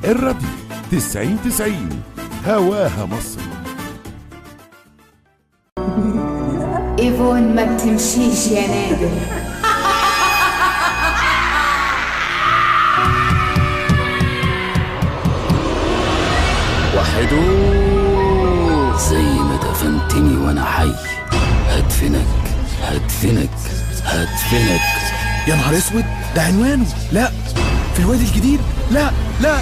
الراديو 90 90 هواها مصر ايفون ما بتمشيش يا نادر وحدو زي ما دفنتني وانا حي هدفنك هدفنك هدفنك يا نهار اسود ده عنوانه لا في الوادي الجديد لا لا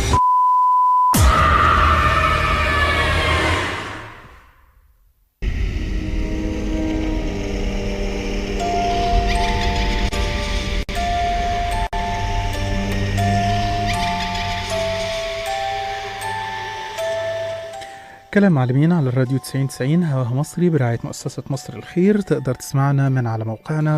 كلام معلمين على الراديو 90 90 هواها مصري برعاية مؤسسة مصر الخير تقدر تسمعنا من على موقعنا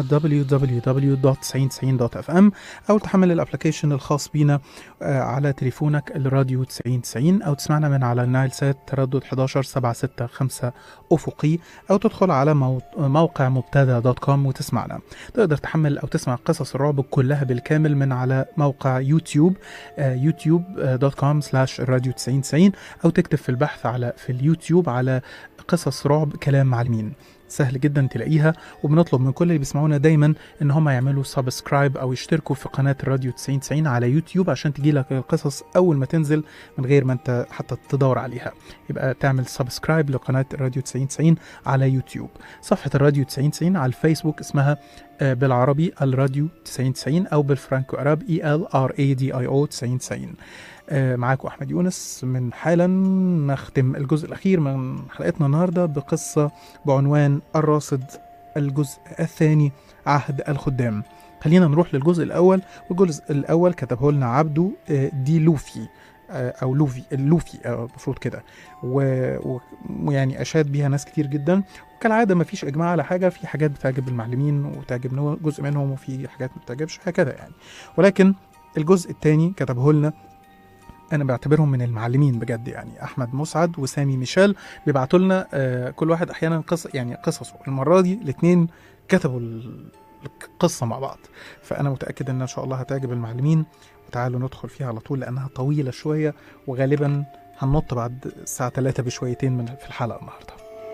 www.9090.fm أو تحمل الابلكيشن الخاص بينا آه، على تليفونك الراديو 90 90 أو تسمعنا من على النايل سات تردد 11765 أفقي أو تدخل على مو- موقع مبتدا دوت كوم وتسمعنا تقدر تحمل أو تسمع قصص الرعب كلها بالكامل من على موقع يوتيوب يوتيوب دوت كوم سلاش الراديو 90 90 او تكتب في البحث على في اليوتيوب على قصص رعب كلام معلمين سهل جدا تلاقيها وبنطلب من كل اللي بيسمعونا دايما ان هم يعملوا سبسكرايب او يشتركوا في قناه الراديو 90 90 على يوتيوب عشان تجي لك القصص اول ما تنزل من غير ما انت حتى تدور عليها يبقى تعمل سبسكرايب لقناه الراديو 90 90 على يوتيوب صفحه الراديو 90 90 على الفيسبوك اسمها آه، بالعربي الراديو 90 90 او بالفرانكو اراب اي ال ار اي دي اي او 90 90 آه، معاكم احمد يونس من حالا نختم الجزء الاخير من حلقتنا النهارده بقصه بعنوان الراصد الجزء الثاني عهد الخدام خلينا نروح للجزء الاول والجزء الاول كتبه لنا عبده آه، دي لوفي آه، او لوفي اللوفي آه، المفروض كده و- و- ويعني اشاد بيها ناس كتير جدا كالعاده ما فيش اجماع على حاجه في حاجات بتعجب المعلمين وتعجب جزء منهم وفي حاجات ما بتعجبش هكذا يعني ولكن الجزء الثاني كتبه لنا انا بعتبرهم من المعلمين بجد يعني احمد مسعد وسامي ميشيل بيبعتوا لنا آه، كل واحد احيانا قص يعني قصصه المره دي الاثنين كتبوا ال- القصه مع بعض فانا متاكد ان ان شاء الله هتعجب المعلمين وتعالوا ندخل فيها على طول لانها طويله شويه وغالبا هننط بعد الساعه 3 بشويتين من في الحلقه النهارده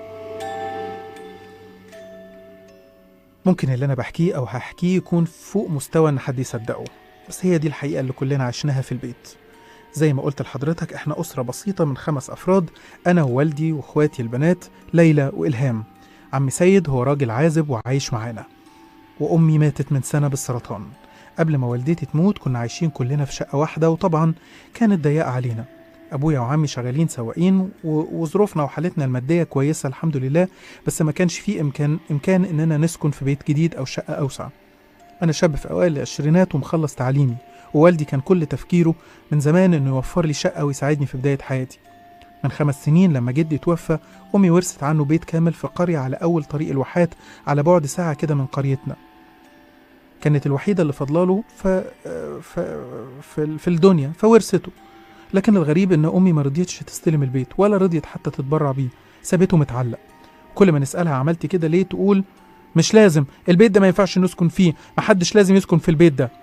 ممكن اللي انا بحكيه او هحكيه يكون فوق مستوى ان حد يصدقه بس هي دي الحقيقه اللي كلنا عشناها في البيت زي ما قلت لحضرتك احنا أسرة بسيطة من خمس أفراد أنا ووالدي وإخواتي البنات ليلى وإلهام عم سيد هو راجل عازب وعايش معانا وأمي ماتت من سنة بالسرطان قبل ما والدتي تموت كنا عايشين كلنا في شقة واحدة وطبعا كانت ضيقة علينا أبويا وعمي شغالين سواقين و- وظروفنا وحالتنا المادية كويسة الحمد لله بس ما كانش فيه إمكان إمكان إننا نسكن في بيت جديد أو شقة أوسع أنا شاب في أوائل العشرينات ومخلص تعليمي ووالدي كان كل تفكيره من زمان انه يوفر لي شقه ويساعدني في بدايه حياتي من خمس سنين لما جدي توفى امي ورثت عنه بيت كامل في قريه على اول طريق الواحات على بعد ساعه كده من قريتنا كانت الوحيده اللي فضلاله ف... ف... في... في الدنيا فورثته لكن الغريب ان امي ما رضيتش تستلم البيت ولا رضيت حتى تتبرع بيه سابته متعلق كل ما نسالها عملتي كده ليه تقول مش لازم البيت ده ما ينفعش نسكن فيه محدش لازم يسكن في البيت ده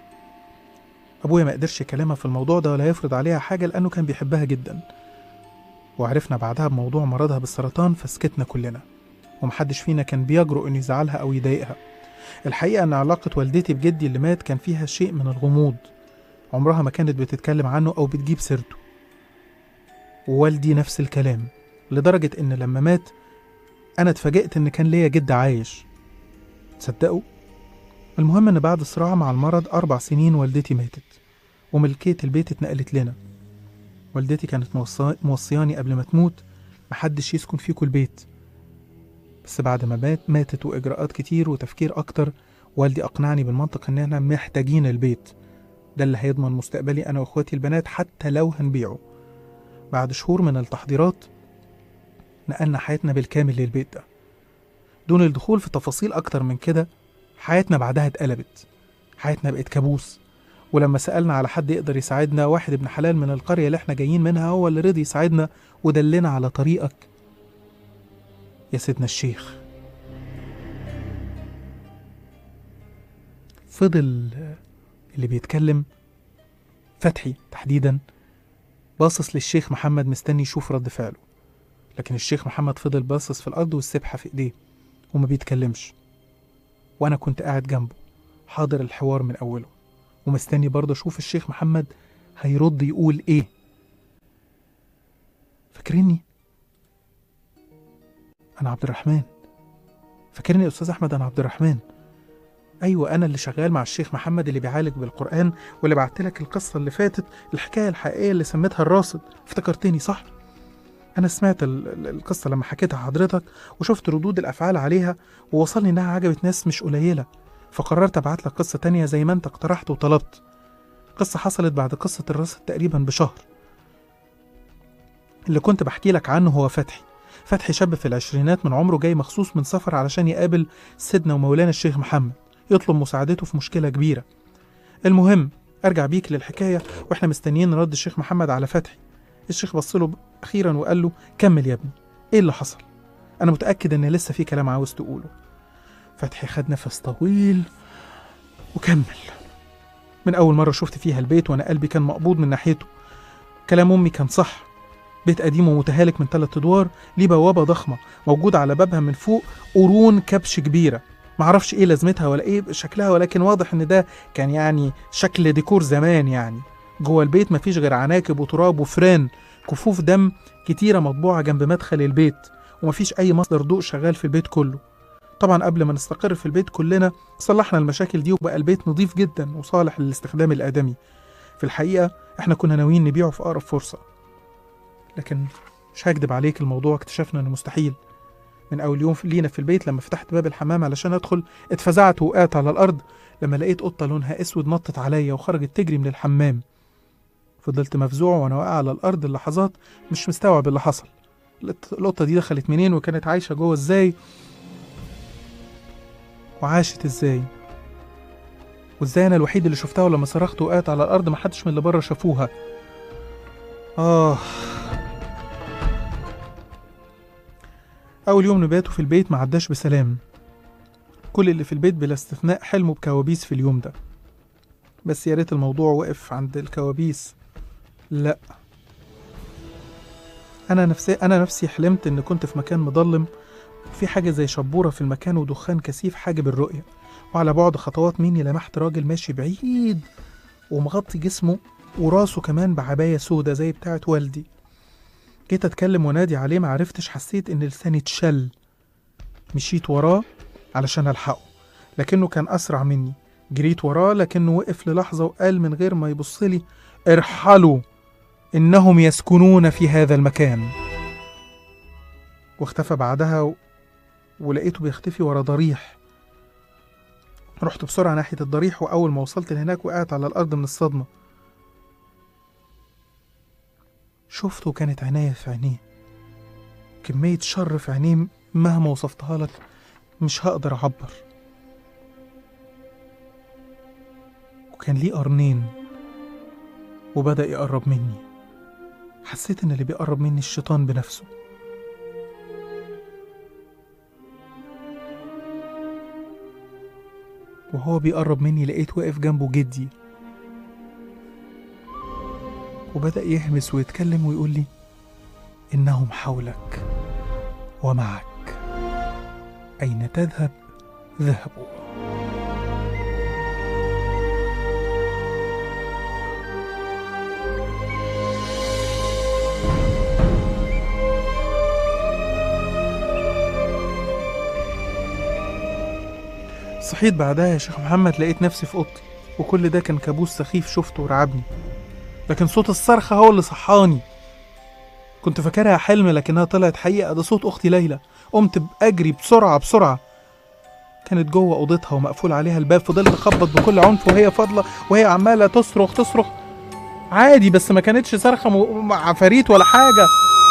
أبويا ما قدرش يكلمها في الموضوع ده ولا يفرض عليها حاجة لأنه كان بيحبها جدا وعرفنا بعدها بموضوع مرضها بالسرطان فسكتنا كلنا ومحدش فينا كان بيجرؤ إنه يزعلها أو يضايقها الحقيقة أن علاقة والدتي بجدي اللي مات كان فيها شيء من الغموض عمرها ما كانت بتتكلم عنه أو بتجيب سيرته ووالدي نفس الكلام لدرجة إن لما مات أنا اتفاجئت إن كان ليا جد عايش تصدقوا المهم إن بعد صراع مع المرض أربع سنين والدتي ماتت وملكية البيت اتنقلت لنا والدتي كانت موصا- موصياني قبل ما تموت محدش يسكن فيكوا البيت بس بعد ما مات ماتت وإجراءات كتير وتفكير أكتر والدي أقنعني بالمنطق إن احنا محتاجين البيت ده اللي هيضمن مستقبلي أنا وإخواتي البنات حتى لو هنبيعه بعد شهور من التحضيرات نقلنا حياتنا بالكامل للبيت ده دون الدخول في تفاصيل أكتر من كده حياتنا بعدها اتقلبت حياتنا بقت كابوس ولما سألنا على حد يقدر يساعدنا واحد ابن حلال من القرية اللي احنا جايين منها هو اللي رضي يساعدنا ودلنا على طريقك يا سيدنا الشيخ فضل اللي بيتكلم فتحي تحديدا باصص للشيخ محمد مستني يشوف رد فعله لكن الشيخ محمد فضل باصص في الأرض والسبحة في إيديه وما بيتكلمش وأنا كنت قاعد جنبه حاضر الحوار من أوله ومستني برضه أشوف الشيخ محمد هيرد يقول إيه فاكرني أنا عبد الرحمن فاكرني يا أستاذ أحمد أنا عبد الرحمن أيوة أنا اللي شغال مع الشيخ محمد اللي بيعالج بالقرآن واللي بعت لك القصة اللي فاتت الحكاية الحقيقية اللي سميتها الراصد افتكرتني صح؟ أنا سمعت ال- ال- القصة لما حكيتها حضرتك وشفت ردود الأفعال عليها ووصلني إنها عجبت ناس مش قليلة فقررت أبعت لك قصة تانية زي ما أنت اقترحت وطلبت قصة حصلت بعد قصة الراصد تقريبا بشهر اللي كنت بحكي لك عنه هو فتحي فتحي شاب في العشرينات من عمره جاي مخصوص من سفر علشان يقابل سيدنا ومولانا الشيخ محمد يطلب مساعدته في مشكلة كبيرة المهم أرجع بيك للحكاية وإحنا مستنيين رد الشيخ محمد على فتحي الشيخ بص له أخيرا وقال له كمل يا ابني إيه اللي حصل أنا متأكد إن لسه في كلام عاوز تقوله فتحي خد نفس طويل وكمل من أول مرة شفت فيها البيت وأنا قلبي كان مقبوض من ناحيته كلام أمي كان صح بيت قديم ومتهالك من ثلاث أدوار ليه بوابة ضخمة موجود على بابها من فوق قرون كبش كبيرة معرفش ايه لازمتها ولا ايه شكلها ولكن واضح ان ده كان يعني شكل ديكور زمان يعني جوه البيت مفيش غير عناكب وتراب وفران كفوف دم كتيرة مطبوعة جنب مدخل البيت ومفيش أي مصدر ضوء شغال في البيت كله طبعا قبل ما نستقر في البيت كلنا صلحنا المشاكل دي وبقى البيت نظيف جدا وصالح للاستخدام الآدمي في الحقيقة احنا كنا ناويين نبيعه في أقرب فرصة لكن مش هكدب عليك الموضوع اكتشفنا انه مستحيل من اول يوم في- لينا في البيت لما فتحت باب الحمام علشان ادخل اتفزعت وقعت على الارض لما لقيت قطه لونها اسود نطت عليا وخرجت تجري من الحمام فضلت مفزوع وانا واقع على الارض اللحظات مش مستوعب اللي حصل القط- القطه دي دخلت منين وكانت عايشه جوه ازاي وعاشت ازاي وازاي انا الوحيد اللي شفتها ولما صرخت وقعت على الارض محدش من اللي بره شافوها اه أول يوم نباته في البيت ما عداش بسلام كل اللي في البيت بلا استثناء حلموا بكوابيس في اليوم ده بس يا ريت الموضوع وقف عند الكوابيس لا أنا نفسي أنا نفسي حلمت إن كنت في مكان مظلم في حاجة زي شبورة في المكان ودخان كثيف حاجب الرؤية وعلى بعد خطوات مني لمحت راجل ماشي بعيد ومغطي جسمه وراسه كمان بعباية سودة زي بتاعت والدي جيت اتكلم ونادي عليه معرفتش حسيت ان لساني اتشل مشيت وراه علشان الحقه لكنه كان اسرع مني جريت وراه لكنه وقف للحظة وقال من غير ما يبصلي ارحلوا انهم يسكنون في هذا المكان واختفى بعدها و... ولقيته بيختفي ورا ضريح رحت بسرعة ناحية الضريح وأول ما وصلت لهناك وقعت على الأرض من الصدمة شفته وكانت عناية في عينيه كمية شر في عينيه مهما وصفتها لك مش هقدر أعبر وكان ليه قرنين وبدأ يقرب مني حسيت إن اللي بيقرب مني الشيطان بنفسه وهو بيقرب مني لقيت واقف جنبه جدي وبدأ يهمس ويتكلم ويقول لي إنهم حولك ومعك أين تذهب ذهبوا صحيت بعدها يا شيخ محمد لقيت نفسي في اوضتي وكل ده كان كابوس سخيف شفته ورعبني لكن صوت الصرخة هو اللي صحاني كنت فاكرها حلم لكنها طلعت حقيقة ده صوت أختي ليلى قمت أجري بسرعة بسرعة كانت جوه أوضتها ومقفول عليها الباب فضلت أخبط بكل عنف وهي فاضلة وهي عمالة تصرخ تصرخ عادي بس ما كانتش صرخة م- مع عفاريت ولا حاجة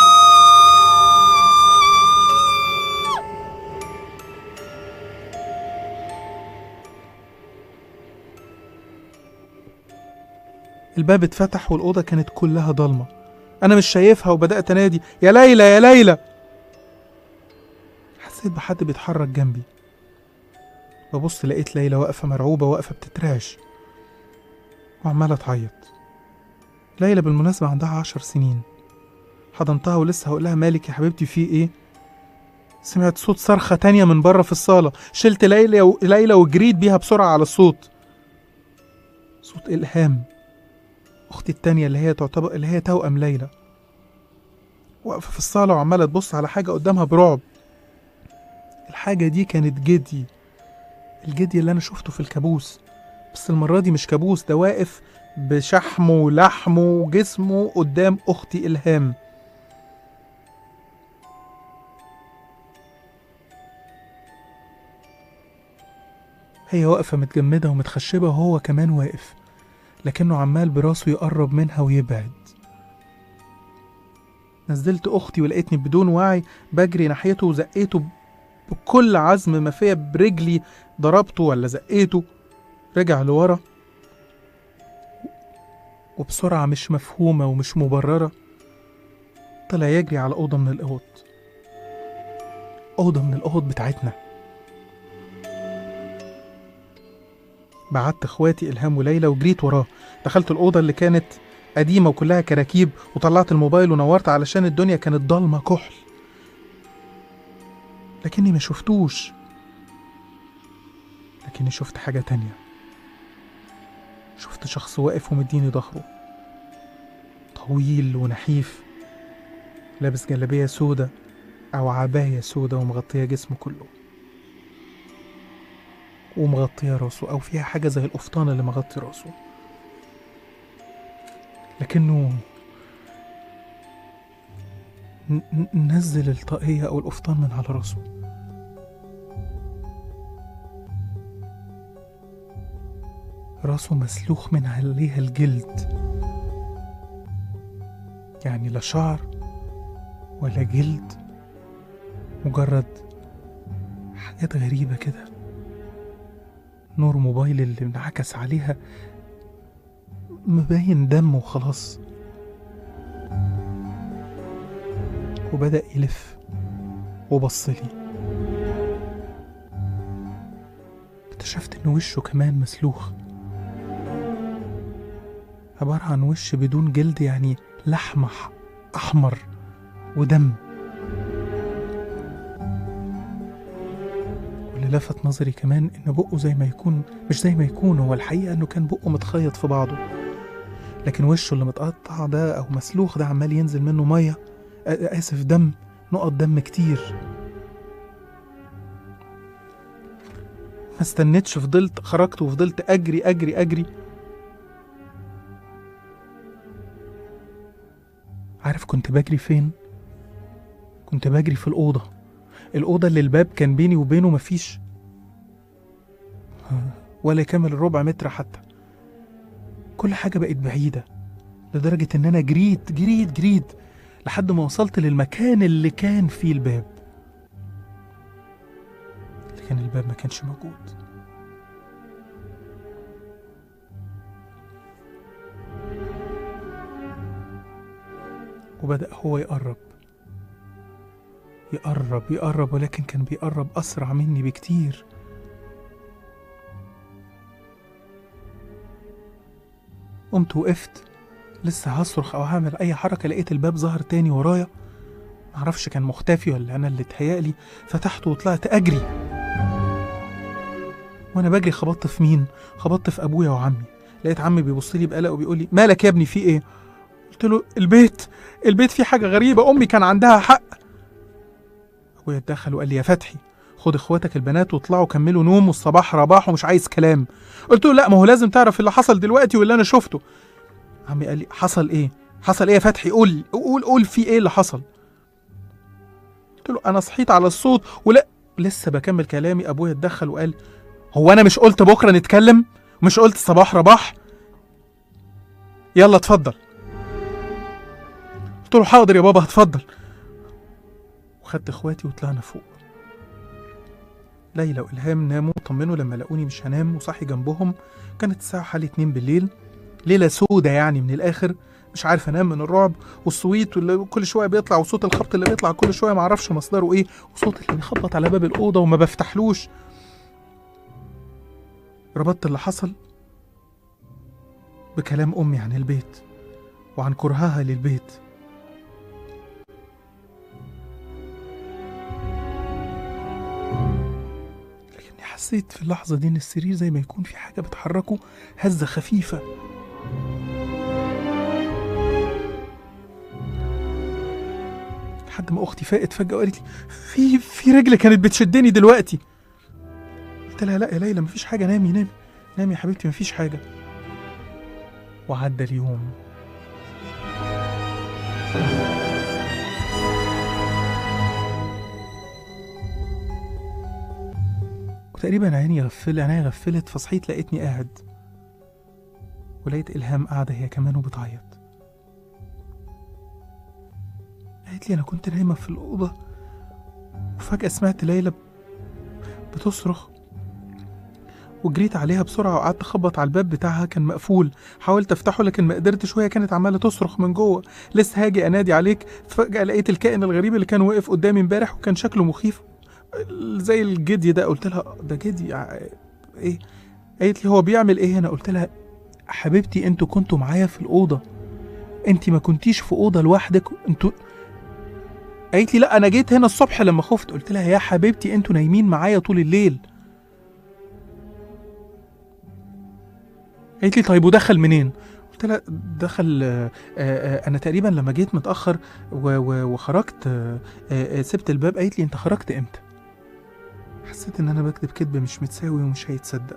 الباب اتفتح والأوضة كانت كلها ضلمة أنا مش شايفها وبدأت أنادي يا ليلى يا ليلى حسيت بحد بيتحرك جنبي ببص لقيت ليلى واقفة مرعوبة واقفة بتترعش وعمالة تعيط ليلى بالمناسبة عندها عشر سنين حضنتها ولسه هقول لها مالك يا حبيبتي في ايه سمعت صوت صرخة تانية من بره في الصالة شلت ليلى و... ليلى وجريت بيها بسرعة على الصوت صوت إلهام أختي التانية اللي هي تعتبر اللي هي توأم ليلى واقفة في الصالة وعمالة تبص على حاجة قدامها برعب الحاجة دي كانت جدي الجدي اللي أنا شفته في الكابوس بس المرة دي مش كابوس ده واقف بشحمه ولحمه وجسمه قدام أختي إلهام هي واقفة متجمدة ومتخشبة وهو كمان واقف لكنه عمال براسه يقرب منها ويبعد نزلت أختي ولقيتني بدون وعي بجري ناحيته وزقيته بكل عزم ما فيا برجلي ضربته ولا زقيته رجع لورا وبسرعة مش مفهومة ومش مبررة طلع يجري على أوضة من الأوض أوضة من الأوض بتاعتنا بعت اخواتي إلهام وليلى وجريت وراه دخلت الأوضة اللي كانت قديمة وكلها كراكيب وطلعت الموبايل ونورت علشان الدنيا كانت ضلمة كحل لكني ما شفتوش لكني شفت حاجة تانية شفت شخص واقف ومديني ظهره طويل ونحيف لابس جلابية سودة أو عباية سودة ومغطية جسمه كله ومغطية راسه أو فيها حاجة زي القفطان اللي مغطي راسه لكنه ن- ن- نزل الطاقية أو القفطان من على راسه راسه مسلوخ من عليها الجلد يعني لا شعر ولا جلد مجرد حاجات غريبة كده نور موبايل اللي انعكس عليها مبين دم وخلاص وبدأ يلف وبصلي اكتشفت ان وشه كمان مسلوخ عبارة عن وش بدون جلد يعني لحم أح- أحمر ودم واللي لفت نظري كمان إن بقه زي ما يكون مش زي ما يكون هو الحقيقة إنه كان بقه متخيط في بعضه لكن وشه اللي متقطع ده أو مسلوخ ده عمال ينزل منه مية آ- آسف دم نقط دم كتير ما استنيتش فضلت خرجت وفضلت أجري أجري أجري عارف كنت بجري فين؟ كنت بجري في الأوضة الأوضة اللي الباب كان بيني وبينه مفيش ولا يكمل الربع متر حتى كل حاجة بقت بعيدة لدرجة إن أنا جريت جريت جريت لحد ما وصلت للمكان اللي كان فيه الباب لكن الباب ما كانش موجود وبدأ هو يقرب يقرب يقرب ولكن كان بيقرب أسرع مني بكتير قمت وقفت لسه هصرخ أو هعمل أي حركة لقيت الباب ظهر تاني ورايا معرفش كان مختفي ولا أنا اللي اتهيألي فتحته وطلعت أجري وأنا بجري خبطت في مين؟ خبطت في أبويا وعمي لقيت عمي بيبص لي بقلق وبيقول لي مالك يا ابني في إيه؟ قلت له البيت البيت فيه حاجة غريبة أمي كان عندها حق أبويا اتدخل وقال لي يا فتحي خد اخواتك البنات واطلعوا كملوا نوم والصباح رباح ومش عايز كلام قلت له لا ما هو لازم تعرف اللي حصل دلوقتي واللي انا شفته عمي قال لي حصل ايه حصل ايه يا فتحي قول قول قول في ايه اللي حصل قلت له انا صحيت على الصوت ولا لسه بكمل كلامي ابويا اتدخل وقال هو انا مش قلت بكره نتكلم مش قلت صباح رباح يلا اتفضل قلت له حاضر يا بابا هتفضل وخدت اخواتي وطلعنا فوق ليلى والهام ناموا طمنوا لما لقوني مش هنام وصحي جنبهم كانت الساعة حوالي اتنين بالليل ليلة سودة يعني من الآخر مش عارف انام من الرعب والصويت واللي كل شويه بيطلع وصوت الخبط اللي بيطلع كل شويه معرفش مصدره ايه وصوت اللي بيخبط على باب الاوضه وما بفتحلوش ربطت اللي حصل بكلام امي عن البيت وعن كرهها للبيت لكني حسيت في اللحظة دي إن السرير زي ما يكون في حاجة بتحركه هزة خفيفة لحد ما أختي فاقت فجأة وقالت لي في في رجل كانت بتشدني دلوقتي قلت لها لا يا ليلى مفيش حاجة نامي نامي نامي يا حبيبتي مفيش حاجة وعدى اليوم وتقريبا عيني غفل عيني غفلت فصحيت لقيتني قاعد ولقيت إلهام قاعدة هي كمان وبتعيط قالت لي أنا كنت نايمة في الأوضة وفجأة سمعت ليلى بتصرخ وجريت عليها بسرعة وقعدت أخبط على الباب بتاعها كان مقفول حاولت أفتحه لكن ما قدرتش وهي كانت عمالة تصرخ من جوه لسه هاجي أنادي عليك فجأة لقيت الكائن الغريب اللي كان واقف قدامي امبارح وكان شكله مخيف زي الجدي ده قلت لها ده جدي ع- ايه قالت لي هو بيعمل ايه هنا قلت لها حبيبتي انتوا كنتوا معايا في الأوضة انت ما كنتيش في أوضة لوحدك انتوا قالت لي لا انا جيت هنا الصبح لما خفت قلت لها يا حبيبتي انتوا نايمين معايا طول الليل قالت لي طيب ودخل منين قلت لها دخل آه، آه، انا تقريبا لما جيت متاخر و- و- وخرجت آه، آه، آه، سبت الباب قالت لي انت خرجت امتى حسيت ان انا بكذب كذب مش متساوي ومش هيتصدق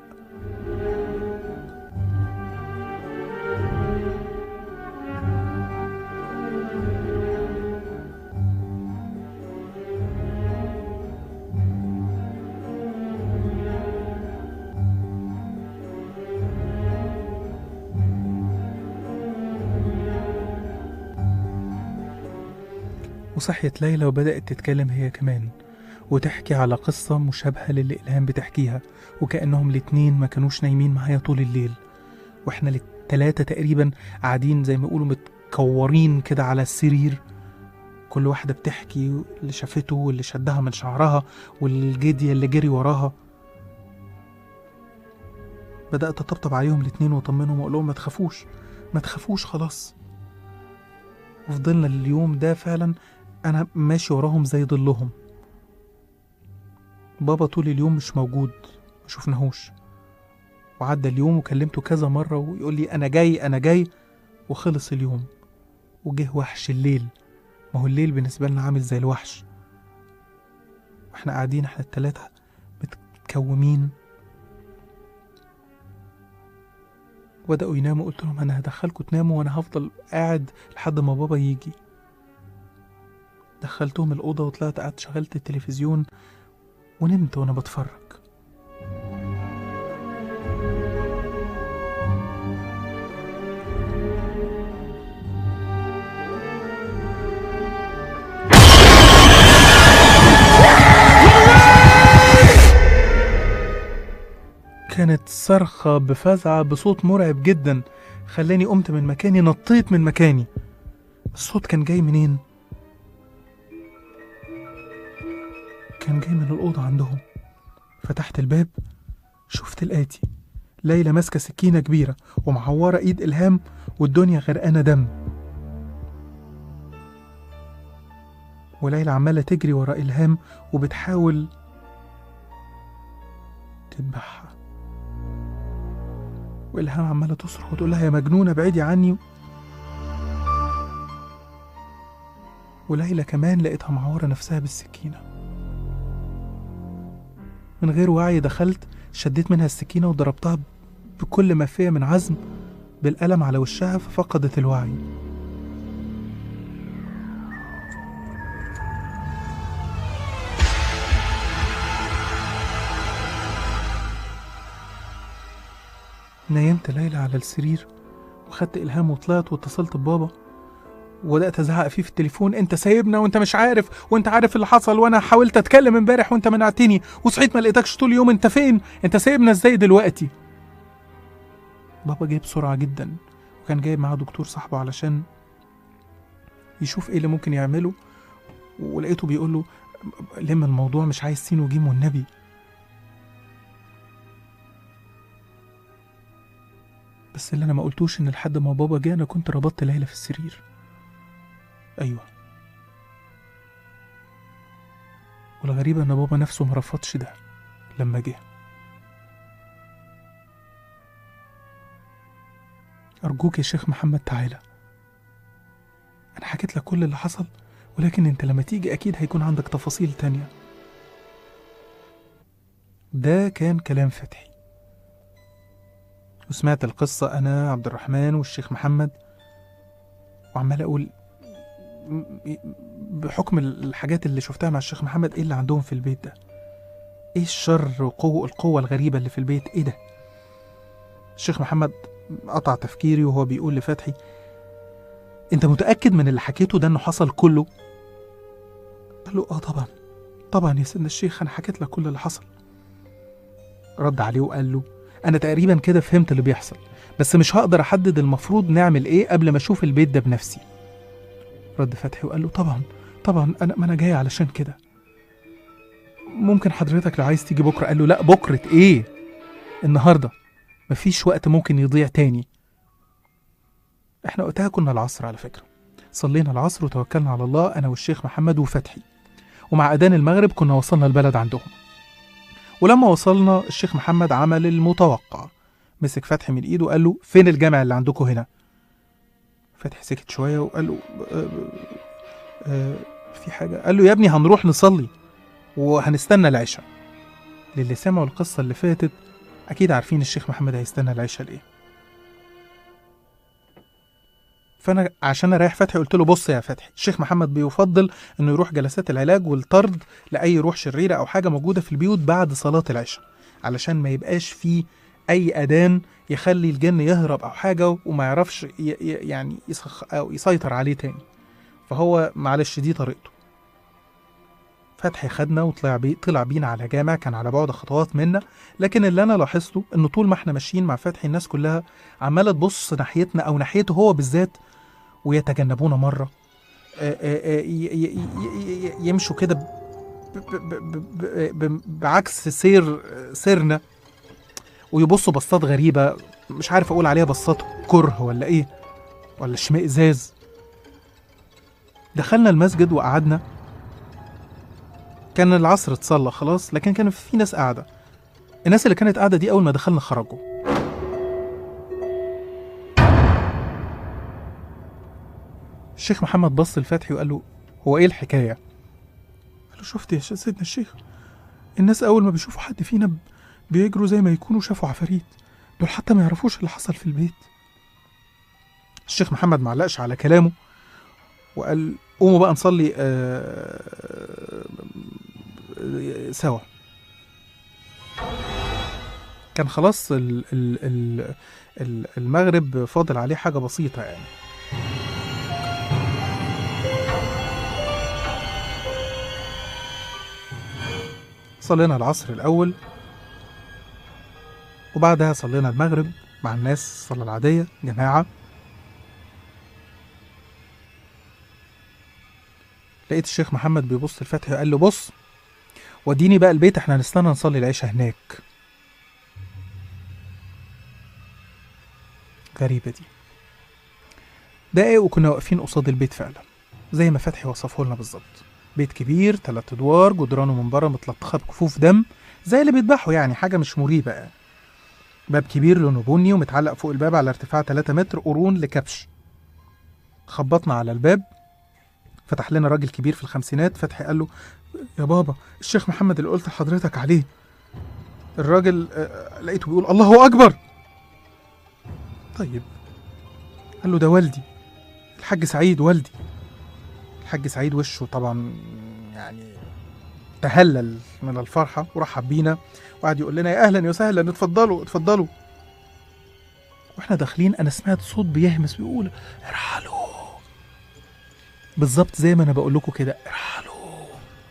وصحيت ليلى وبدأت تتكلم هي كمان وتحكي على قصة مشابهة للي إلهام بتحكيها وكأنهم الاتنين ما كانوش نايمين معايا طول الليل واحنا التلاتة تقريبا قاعدين زي ما يقولوا متكورين كده على السرير كل واحدة بتحكي اللي شافته واللي شدها من شعرها والجدية اللي جري وراها بدأت أطبطب عليهم الاتنين وأطمنهم وأقول لهم ما تخافوش ما تخافوش خلاص وفضلنا اليوم ده فعلا أنا ماشي وراهم زي ظلهم بابا طول اليوم مش موجود ما شفناهوش وعدى اليوم وكلمته كذا مرة ويقول لي أنا جاي أنا جاي وخلص اليوم وجه وحش الليل ما هو الليل بالنسبة لنا عامل زي الوحش واحنا قاعدين احنا التلاتة متكومين بدأوا يناموا قلت لهم أنا هدخلكوا تناموا وأنا هفضل قاعد لحد ما بابا يجي دخلتهم الأوضة وطلعت قعدت شغلت التلفزيون ونمت وأنا بتفرج كانت صرخة بفزعة بصوت مرعب جدا خلاني قمت من مكاني نطيت من مكاني الصوت كان جاي منين؟ كان جاي من الأوضة عندهم فتحت الباب شفت الآتي ليلى ماسكة سكينة كبيرة ومعورة إيد إلهام والدنيا غرقانة دم وليلى عمالة تجري ورا إلهام وبتحاول تذبحها وإلهام عمالة تصرخ وتقول لها يا مجنونة بعيدي عني وليلى كمان لقيتها معورة نفسها بالسكينة من غير وعي دخلت شديت منها السكينة وضربتها بكل ما فيها من عزم بالقلم على وشها ففقدت الوعي نيمت ليلى على السرير وخدت إلهام وطلعت واتصلت ببابا وبدأت أزعق فيه في التليفون أنت سايبنا وأنت مش عارف وأنت عارف اللي حصل وأنا حاولت أتكلم امبارح وأنت منعتني وصحيت ما لقيتكش طول اليوم أنت فين؟ أنت سايبنا إزاي دلوقتي؟ بابا جه بسرعة جدا وكان جايب معاه دكتور صاحبه علشان يشوف إيه اللي ممكن يعمله ولقيته بيقول له لم الموضوع مش عايز سين وجيم والنبي بس اللي انا ما قلتوش ان لحد ما بابا جه انا كنت ربطت ليلى في السرير ايوه والغريب ان بابا نفسه ما رفضش ده لما جه ارجوك يا شيخ محمد تعالى انا حكيت لك كل اللي حصل ولكن انت لما تيجي اكيد هيكون عندك تفاصيل تانية ده كان كلام فتحي وسمعت القصة أنا عبد الرحمن والشيخ محمد وعمال أقول م- م- بحكم الحاجات اللي شفتها مع الشيخ محمد إيه اللي عندهم في البيت ده إيه الشر وقوة القوة الغريبة اللي في البيت إيه ده الشيخ محمد قطع تفكيري وهو بيقول لفتحي أنت متأكد من اللي حكيته ده إنه حصل كله قال له آه طبعا طبعا يا سيدنا الشيخ أنا حكيت لك كل اللي حصل رد عليه وقال له انا تقريبا كده فهمت اللي بيحصل بس مش هقدر احدد المفروض نعمل ايه قبل ما اشوف البيت ده بنفسي رد فتحي وقال له طبعا طبعا انا ما انا جاي علشان كده ممكن حضرتك لو عايز تيجي بكره قال له لا بكره ايه النهارده مفيش وقت ممكن يضيع تاني احنا وقتها كنا العصر على فكره صلينا العصر وتوكلنا على الله انا والشيخ محمد وفتحي ومع اذان المغرب كنا وصلنا البلد عندهم ولما وصلنا الشيخ محمد عمل المتوقع مسك فتحي من ايده وقال له فين الجامع اللي عندكم هنا فتحي سكت شويه وقال له آه آه في حاجه قال له يا ابني هنروح نصلي وهنستنى العشاء للي سمعوا القصه اللي فاتت اكيد عارفين الشيخ محمد هيستنى العشاء ليه فانا عشان اريح فتحي قلت له بص يا فتحي الشيخ محمد بيفضل انه يروح جلسات العلاج والطرد لاي روح شريره او حاجه موجوده في البيوت بعد صلاه العشاء علشان ما يبقاش فيه اي اذان يخلي الجن يهرب او حاجه وما يعرفش ي- ي- يعني يسخ او يسيطر عليه تاني فهو معلش دي طريقته فتحي خدنا وطلع بي طلع بينا على جامع كان على بعد خطوات منا لكن اللي انا لاحظته ان طول ما احنا ماشيين مع فتحي الناس كلها عماله تبص ناحيتنا او ناحيته هو بالذات ويتجنبونا مره آه، آه، آه، ي- ي- ي- ي- يمشوا كده ب- ب- ب- ب- ب- بعكس سير سيرنا ويبصوا بصات غريبة مش عارف أقول عليها بصات كره ولا إيه ولا اشمئزاز دخلنا المسجد وقعدنا كان العصر اتصلى خلاص لكن كان في ناس قاعدة الناس اللي كانت قاعدة دي أول ما دخلنا خرجوا الشيخ محمد بص لفتحي وقال له هو ايه الحكايه قال له شفت يا ش- سيدنا الشيخ الناس اول ما بيشوفوا حد فينا ب- بيجروا زي ما يكونوا شافوا عفاريت دول حتى ما يعرفوش اللي حصل في البيت الشيخ محمد معلقش على كلامه وقال قوموا بقى نصلي آه، آه، سوا كان خلاص ال- ال- ال- ال- المغرب فاضل عليه حاجة بسيطة يعني صلينا العصر الأول وبعدها صلينا المغرب مع الناس الصلاة العادية جماعة لقيت الشيخ محمد بيبص لفتحي وقال له بص وديني بقى البيت احنا هنستنى نصلي العشاء هناك غريبة دي دقايق وكنا واقفين قصاد البيت فعلا زي ما فتحي وصفه لنا بالظبط بيت كبير تلات ادوار جدرانه من بره متلطخه بكفوف دم زي اللي بيذبحوا يعني حاجه مش مريبه يعني باب كبير لونه بني ومتعلق فوق الباب على ارتفاع 3 متر قرون لكبش خبطنا على الباب فتح لنا راجل كبير في الخمسينات فتحي قال له يا بابا الشيخ محمد اللي قلت لحضرتك عليه الراجل آه، لقيته بيقول الله اكبر طيب قال له ده والدي الحاج سعيد والدي الحاج سعيد وشه طبعا يعني تهلل من الفرحة ورحب بينا وقعد يقول لنا يا أهلا وسهلا اتفضلوا اتفضلوا واحنا داخلين أنا سمعت صوت بيهمس بيقول ارحلوا بالظبط زي ما أنا بقول لكم كده ارحلوا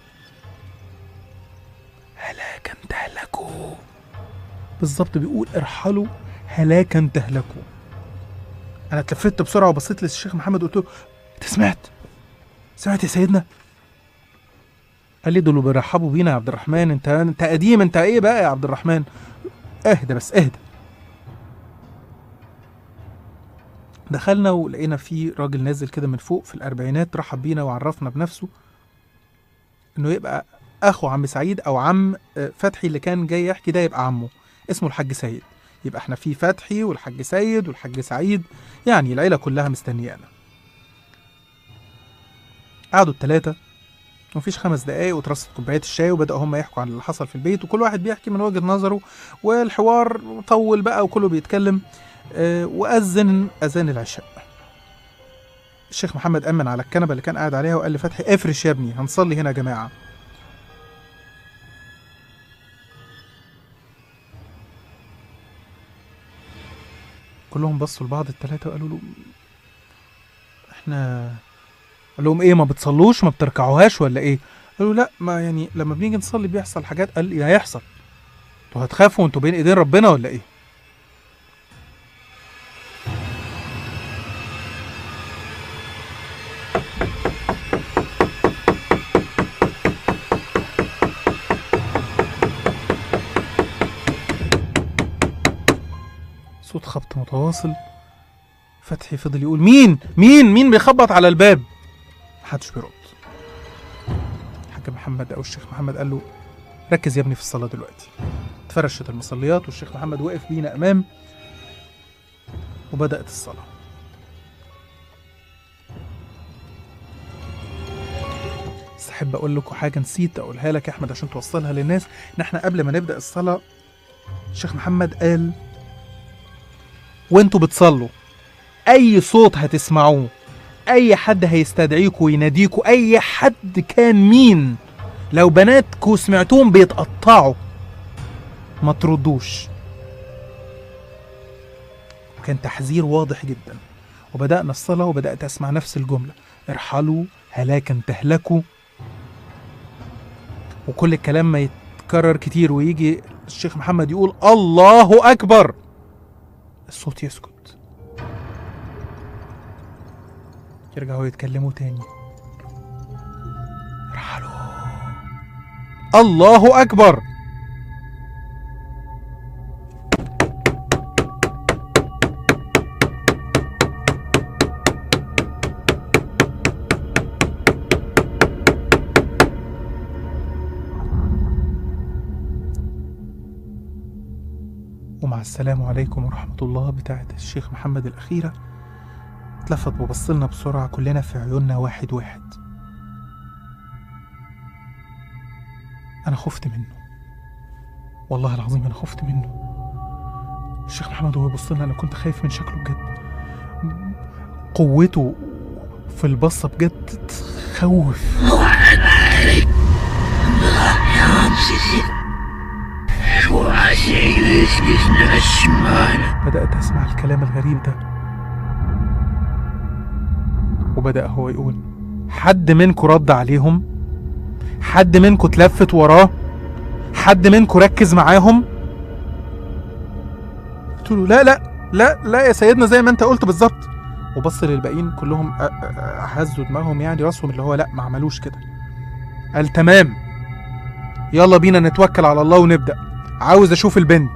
هلاكا تهلكوا بالظبط بيقول ارحلوا هلاكا تهلكوا أنا اتلفت بسرعة وبصيت للشيخ محمد قلت له أنت سمعت؟ سمعت يا سيدنا؟ قال لي دول بيرحبوا بينا يا عبد الرحمن انت انت قديم انت ايه بقى يا عبد الرحمن؟ اهدى بس اهدى دخلنا ولقينا في راجل نازل كده من فوق في الاربعينات رحب بينا وعرفنا بنفسه انه يبقى اخو عم سعيد او عم آه، فتحي اللي كان جاي يحكي ده يبقى عمه اسمه الحاج سيد يبقى احنا في فتحي والحاج سيد والحاج سعيد يعني العيله كلها مستنيانا قعدوا التلاتة مفيش خمس دقايق وترصت كوبايات الشاي وبدأوا هم يحكوا عن اللي حصل في البيت وكل واحد بيحكي من وجهة نظره والحوار طول بقى وكله بيتكلم آه، وأذن أذان العشاء الشيخ محمد أمن على الكنبة اللي كان قاعد عليها وقال لفتحي افرش يا ابني هنصلي هنا يا جماعة كلهم بصوا لبعض التلاتة وقالوا له احنا قال لهم ايه ما بتصلوش ما بتركعوهاش ولا ايه قالوا لا ما يعني لما بنيجي نصلي بيحصل حاجات قال يا هيحصل انتوا هتخافوا وانتوا بين ايدين ربنا ولا ايه صوت خبط متواصل فتحي فضل يقول مين مين مين بيخبط على الباب محدش بيرد الحاج محمد او الشيخ محمد قال له ركز يا ابني في الصلاه دلوقتي اتفرشت المصليات والشيخ محمد وقف بينا امام وبدات الصلاه بس احب اقول لكم حاجه نسيت اقولها لك يا احمد عشان توصلها للناس ان احنا قبل ما نبدا الصلاه الشيخ محمد قال وانتوا بتصلوا اي صوت هتسمعوه اي حد هيستدعيكوا ويناديكوا اي حد كان مين لو بناتكوا سمعتوهم بيتقطعوا ما تردوش كان تحذير واضح جدا وبدأنا الصلاة وبدأت أسمع نفس الجملة ارحلوا هلاكا تهلكوا وكل الكلام ما يتكرر كتير ويجي الشيخ محمد يقول الله أكبر الصوت يسكت يرجعوا يتكلموا تاني ارحلوا الله أكبر ومع السلام عليكم ورحمة الله بتاعت الشيخ محمد الأخيرة اتلفت وبصلنا بسرعة كلنا في عيوننا واحد واحد أنا خفت منه والله العظيم أنا خفت منه الشيخ محمد وهو يبص لنا أنا كنت خايف من شكله بجد قوته في البصة بجد تخوف بدأت أسمع الكلام الغريب ده وبدأ هو يقول حد منكم رد عليهم حد منكم اتلفت وراه حد منكم ركز معاهم قلت له لا لا لا لا يا سيدنا زي ما انت قلت بالظبط وبص للباقيين كلهم أ- أ- أ- هزوا دماغهم يعني راسهم اللي هو لا ما عملوش كده قال تمام يلا بينا نتوكل على الله ونبدأ عاوز اشوف البنت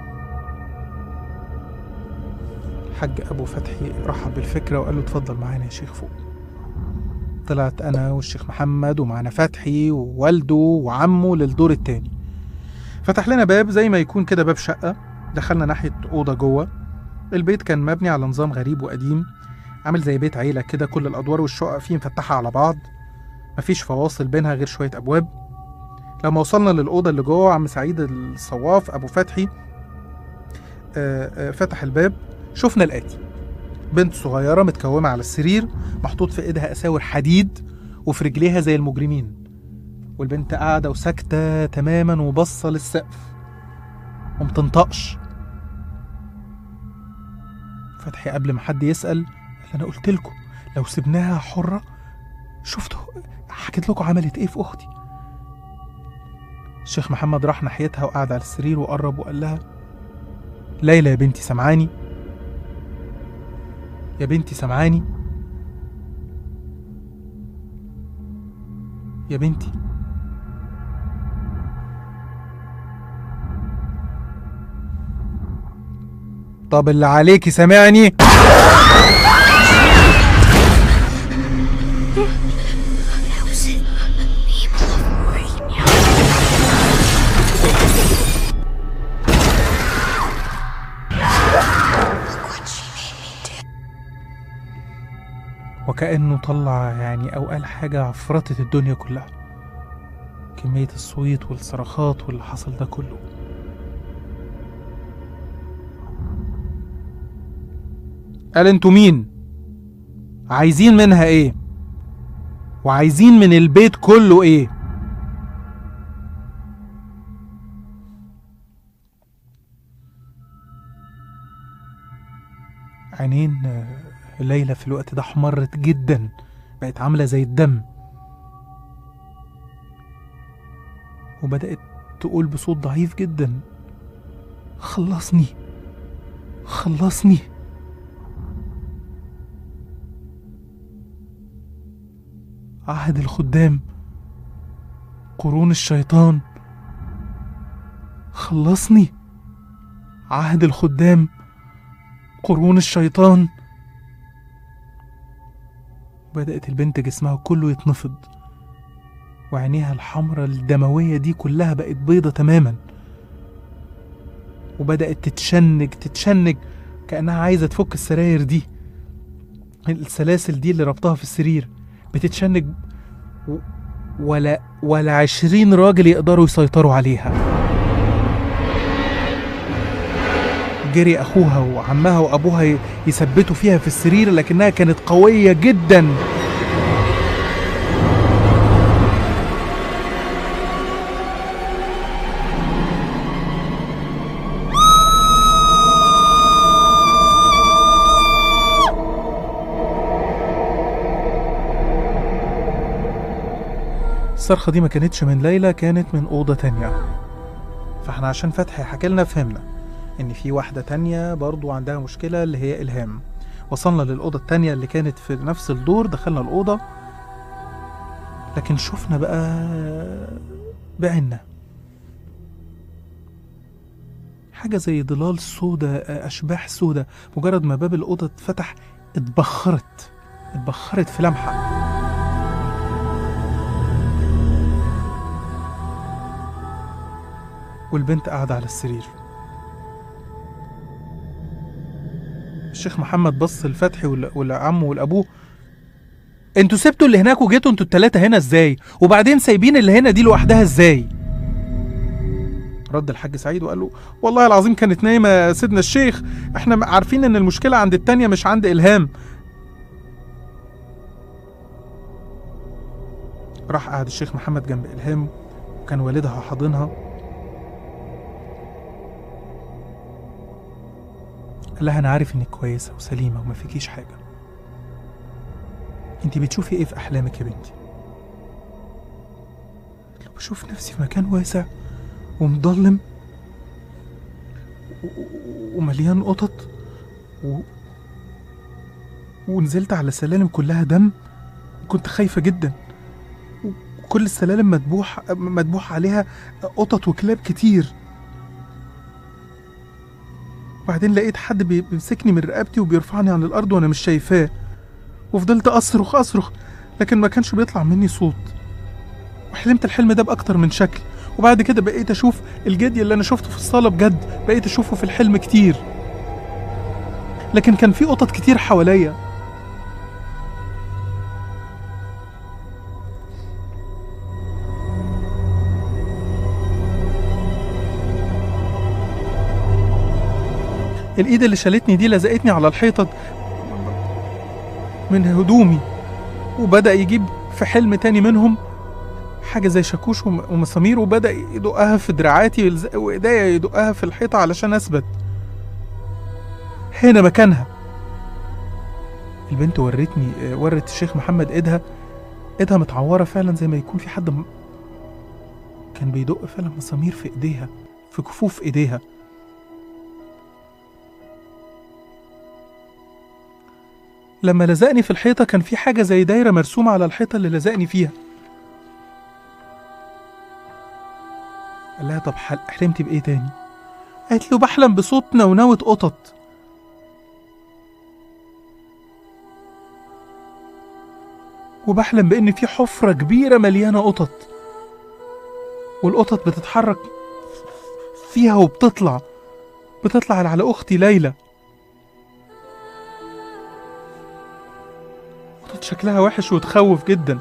الحاج ابو فتحي رحب بالفكره وقال له اتفضل معانا يا شيخ فوق طلعت انا والشيخ محمد ومعنا فتحي ووالده وعمه للدور التاني فتح لنا باب زي ما يكون كده باب شقه دخلنا ناحيه اوضه جوه البيت كان مبني على نظام غريب وقديم عامل زي بيت عيله كده كل الادوار والشقق فيه مفتحه على بعض مفيش فواصل بينها غير شويه ابواب لما وصلنا للأوضة اللي جوه عم سعيد الصواف أبو فتحي آه، آه، فتح الباب شفنا الآتي بنت صغيرة متكومة على السرير محطوط في إيدها أساور حديد وفي رجليها زي المجرمين والبنت قاعدة وساكتة تماما وبصة للسقف ومتنطقش فتحي قبل ما حد يسأل قال أنا قلت لكم لو سبناها حرة شفتوا حكيت لكم عملت إيه في أختي الشيخ محمد راح ناحيتها وقعد على السرير وقرب وقال لها ليلى يا بنتي سمعاني يا بنتي سمعاني يا بنتي طب اللي عليكي سامعني وكأنه طلع يعني أو قال حاجة عفرتت الدنيا كلها كمية الصويت والصرخات واللي حصل ده كله قال انتوا مين عايزين منها ايه وعايزين من البيت كله ايه عينين آه، ليلى في الوقت ده احمرت جدا بقت عاملة زي الدم وبدأت تقول بصوت ضعيف جدا خلصني خلصني عهد الخدام قرون الشيطان خلصني عهد الخدام قرون الشيطان بدأت البنت جسمها كله يتنفض وعينيها الحمراء الدموية دي كلها بقت بيضة تماما وبدأت تتشنج تتشنج كأنها عايزة تفك السراير دي السلاسل دي اللي ربطها في السرير بتتشنج و- ولا ولا عشرين راجل يقدروا يسيطروا عليها جري أخوها وعمها وأبوها ي- يثبتوا فيها في السرير لكنها كانت قوية جدا الصرخة دي ما كانتش من ليلى كانت من أوضة تانية فاحنا عشان فتحي حكى لنا فهمنا إن في واحدة تانية برضو عندها مشكلة اللي هي إلهام وصلنا للأوضة التانية اللي كانت في نفس الدور دخلنا الأوضة لكن شفنا بقى بعنا حاجة زي ظلال سودة أشباح سودة مجرد ما باب الأوضة اتفتح اتبخرت اتبخرت في لمحة والبنت قاعدة على السرير الشيخ محمد بص لفتحي وال- والعم والأبوه انتوا سبتوا اللي هناك وجيتوا انتوا التلاتة هنا ازاي وبعدين سايبين اللي هنا دي لوحدها ازاي رد الحاج سعيد وقال له والله العظيم كانت نايمة يا سيدنا الشيخ احنا م- عارفين ان المشكلة عند التانية مش عند إلهام راح قعد الشيخ محمد جنب إلهام وكان والدها حاضنها قال لها انا عارف انك كويسه وسليمه وما فيكيش حاجه انت بتشوفي ايه في احلامك يا بنتي قلت له بشوف نفسي في مكان واسع ومضلم و- و- ومليان قطط و... ونزلت على سلالم كلها دم كنت خايفه جدا وكل السلالم مدبوح مدبوح عليها قطط وكلاب كتير وبعدين لقيت حد بي- بيمسكني من رقبتي وبيرفعني عن الارض وانا مش شايفاه وفضلت اصرخ اصرخ لكن ما كانش بيطلع مني صوت وحلمت الحلم ده باكتر من شكل وبعد كده بقيت اشوف الجدي اللي انا شفته في الصاله بجد بقيت اشوفه في الحلم كتير لكن كان في قطط كتير حواليا الايد اللي شالتني دي لزقتني على الحيطه من هدومي وبدا يجيب في حلم تاني منهم حاجه زي شاكوش وم- ومسامير وبدا يدقها في دراعاتي ويلزق- وايديا يدقها في الحيطه علشان اثبت هنا مكانها البنت ورتني آه، ورت الشيخ محمد ايدها ايدها متعوره فعلا زي ما يكون في حد م... كان بيدق فعلا مسامير في ايديها في كفوف ايديها لما لزقني في الحيطة كان في حاجة زي دايرة مرسومة على الحيطة اللي لزقني فيها قال لها طب حل... حلمتي بإيه تاني؟ قالت له بحلم بصوت نونوة قطط وبحلم بإن في حفرة كبيرة مليانة قطط والقطط بتتحرك فيها وبتطلع بتطلع على أختي ليلى قطط شكلها وحش وتخوف جدا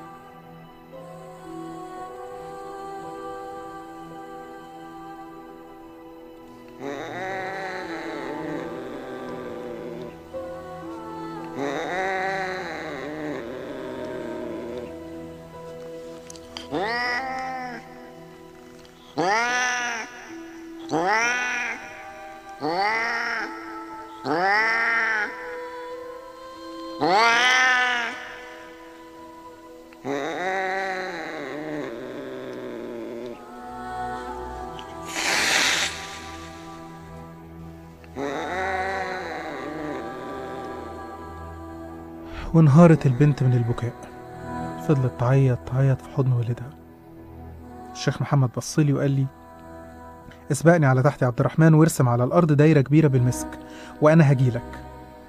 وانهارت البنت من البكاء فضلت تعيط تعيط في حضن والدها الشيخ محمد بصلي وقال لي اسبقني على تحت يا عبد الرحمن وارسم على الأرض دايرة كبيرة بالمسك وأنا هجيلك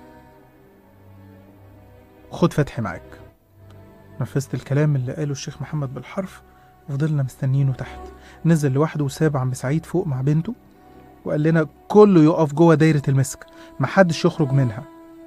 خد فتحي معاك نفذت الكلام اللي قاله الشيخ محمد بالحرف وفضلنا مستنيينه تحت نزل لوحده وساب عم سعيد فوق مع بنته وقال لنا كله يقف جوه دايرة المسك محدش يخرج منها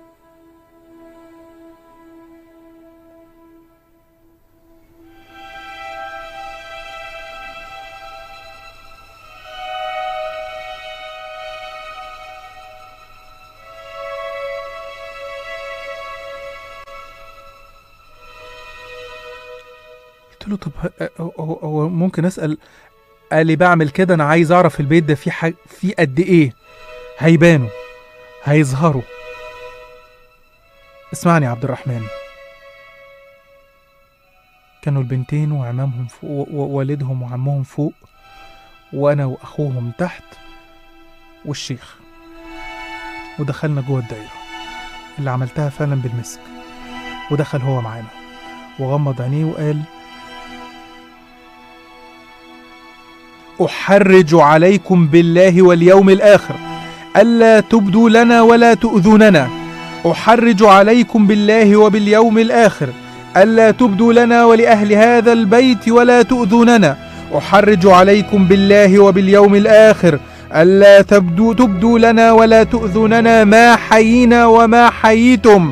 قلت له طب ه- هو- هو هو ممكن اسال قال لي بعمل كده انا عايز اعرف البيت ده فيه ح... فيه قد ايه هيبانوا هيظهروا اسمعني يا عبد الرحمن كانوا البنتين وعمامهم فوق و- ووالدهم وعمهم فوق وانا واخوهم تحت والشيخ ودخلنا جوه الدايره اللي عملتها فعلا بالمسك ودخل هو معانا وغمض عينيه وقال أحرج عليكم بالله واليوم الآخر ألا تبدوا لنا ولا تؤذوننا أحرج عليكم بالله وباليوم الآخر ألا تبدوا لنا ولأهل هذا البيت ولا تؤذوننا أحرج عليكم بالله وباليوم الآخر ألا تبدوا تبدوا لنا ولا تؤذوننا ما حيينا وما حييتم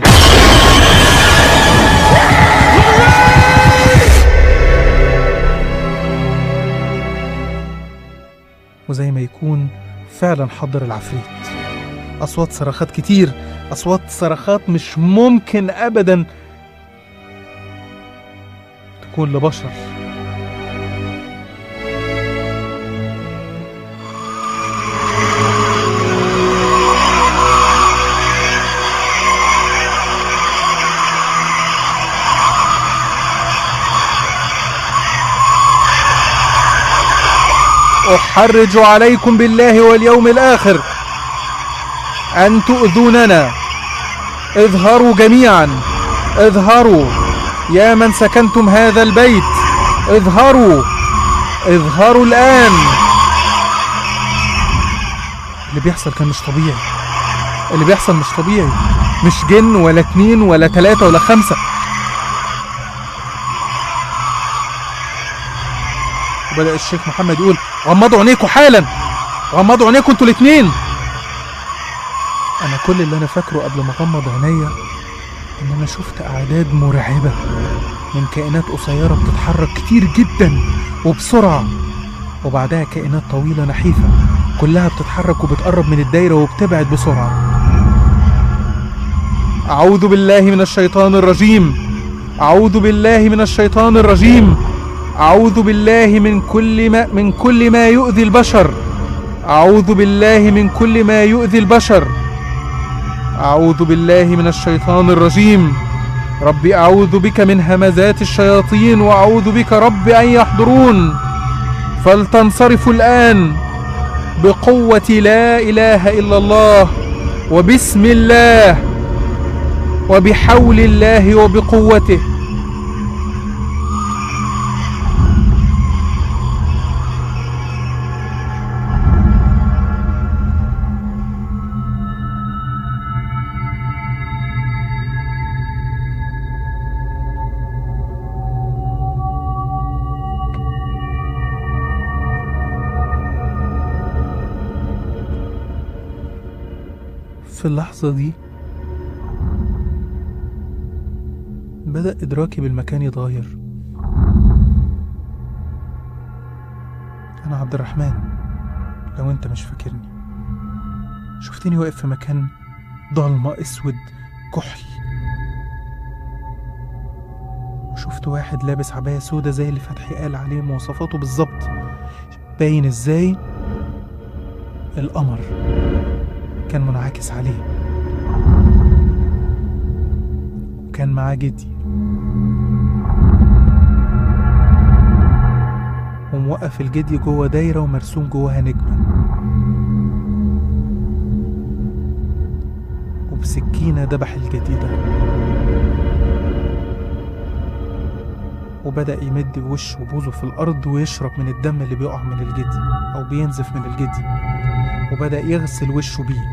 وزي ما يكون فعلا حضر العفريت أصوات صرخات كتير أصوات صرخات مش ممكن أبدا تكون لبشر أحرج عليكم بالله واليوم الآخر أن تؤذوننا اظهروا جميعا اظهروا يا من سكنتم هذا البيت اظهروا اظهروا الآن اللي بيحصل كان مش طبيعي اللي بيحصل مش طبيعي مش جن ولا اتنين ولا تلاتة ولا خمسة وبدأ الشيخ محمد يقول غمضوا عينيكوا حالا غمضوا عينيكوا انتوا الاتنين انا كل اللي انا فاكره قبل ما اغمض عينيا ان انا شفت اعداد مرعبة من كائنات قصيرة بتتحرك كتير جدا وبسرعة وبعدها كائنات طويلة نحيفة كلها بتتحرك وبتقرب من الدايرة وبتبعد بسرعة أعوذ بالله من الشيطان الرجيم أعوذ بالله من الشيطان الرجيم أعوذ بالله من كل ما من كل ما يؤذي البشر أعوذ بالله من كل ما يؤذي البشر أعوذ بالله من الشيطان الرجيم ربي أعوذ بك من همزات الشياطين وأعوذ بك رب أن يحضرون فلتنصرفوا الآن بقوة لا إله إلا الله وبسم الله وبحول الله وبقوته في اللحظة دي بدأ إدراكي بالمكان يتغير أنا عبد الرحمن لو أنت مش فاكرني شفتني واقف في مكان ضلمة أسود كحل وشفت واحد لابس عباية سودة زي اللي فتحي قال عليه مواصفاته بالظبط باين ازاي القمر كان منعكس عليه وكان معاه جدي وموقف الجدي جوه دايرة ومرسوم جواها نجمة وبسكينة دبح الجدي ده وبدأ يمد وشه وبوزه في الأرض ويشرب من الدم اللي بيقع من الجدي أو بينزف من الجدي وبدأ يغسل وشه بيه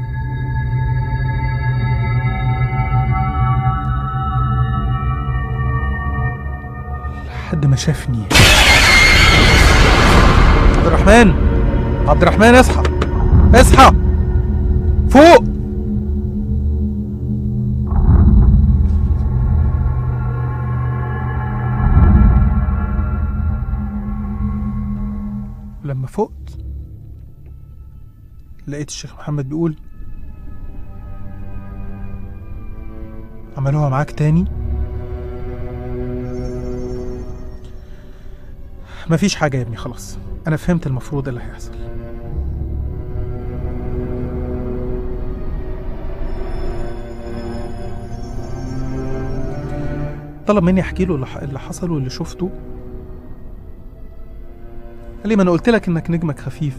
لحد ما شافني عبد الرحمن عبد الرحمن اصحى اصحى فوق لما فقت لقيت الشيخ محمد بيقول عملوها معاك تاني مفيش حاجة يا ابني خلاص أنا فهمت المفروض اللي هيحصل طلب مني احكي له اللي ح- اللي حصل واللي شفته قال لي ما انا قلت لك انك نجمك خفيف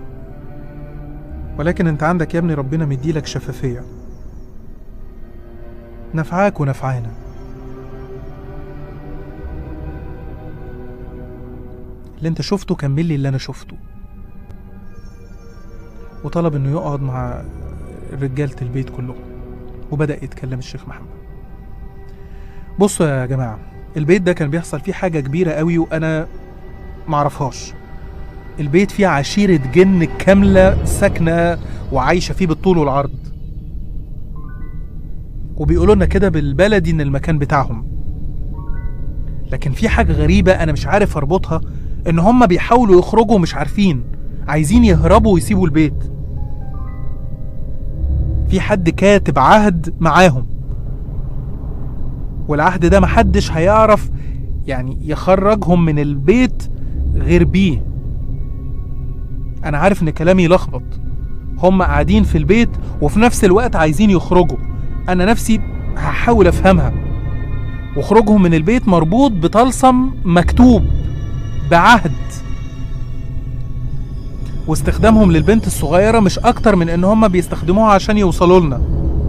ولكن انت عندك يا ابني ربنا مديلك شفافية نفعاك ونفعانا اللي انت شفته كمل لي اللي انا شفته وطلب انه يقعد مع رجالة البيت كلهم وبدأ يتكلم الشيخ محمد بصوا يا جماعة البيت ده كان بيحصل فيه حاجة كبيرة قوي وأنا معرفهاش البيت فيه عشيرة جن كاملة ساكنة وعايشة فيه بالطول والعرض وبيقولوا لنا كده بالبلدي إن المكان بتاعهم لكن في حاجة غريبة أنا مش عارف أربطها إن هم بيحاولوا يخرجوا مش عارفين عايزين يهربوا ويسيبوا البيت في حد كاتب عهد معاهم والعهد ده محدش هيعرف يعني يخرجهم من البيت غير بيه انا عارف ان كلامي يلخبط هم قاعدين في البيت وفي نفس الوقت عايزين يخرجوا انا نفسي هحاول افهمها وخروجهم من البيت مربوط بطلسم مكتوب بعهد واستخدامهم للبنت الصغيرة مش أكتر من إن هم بيستخدموها عشان يوصلوا لنا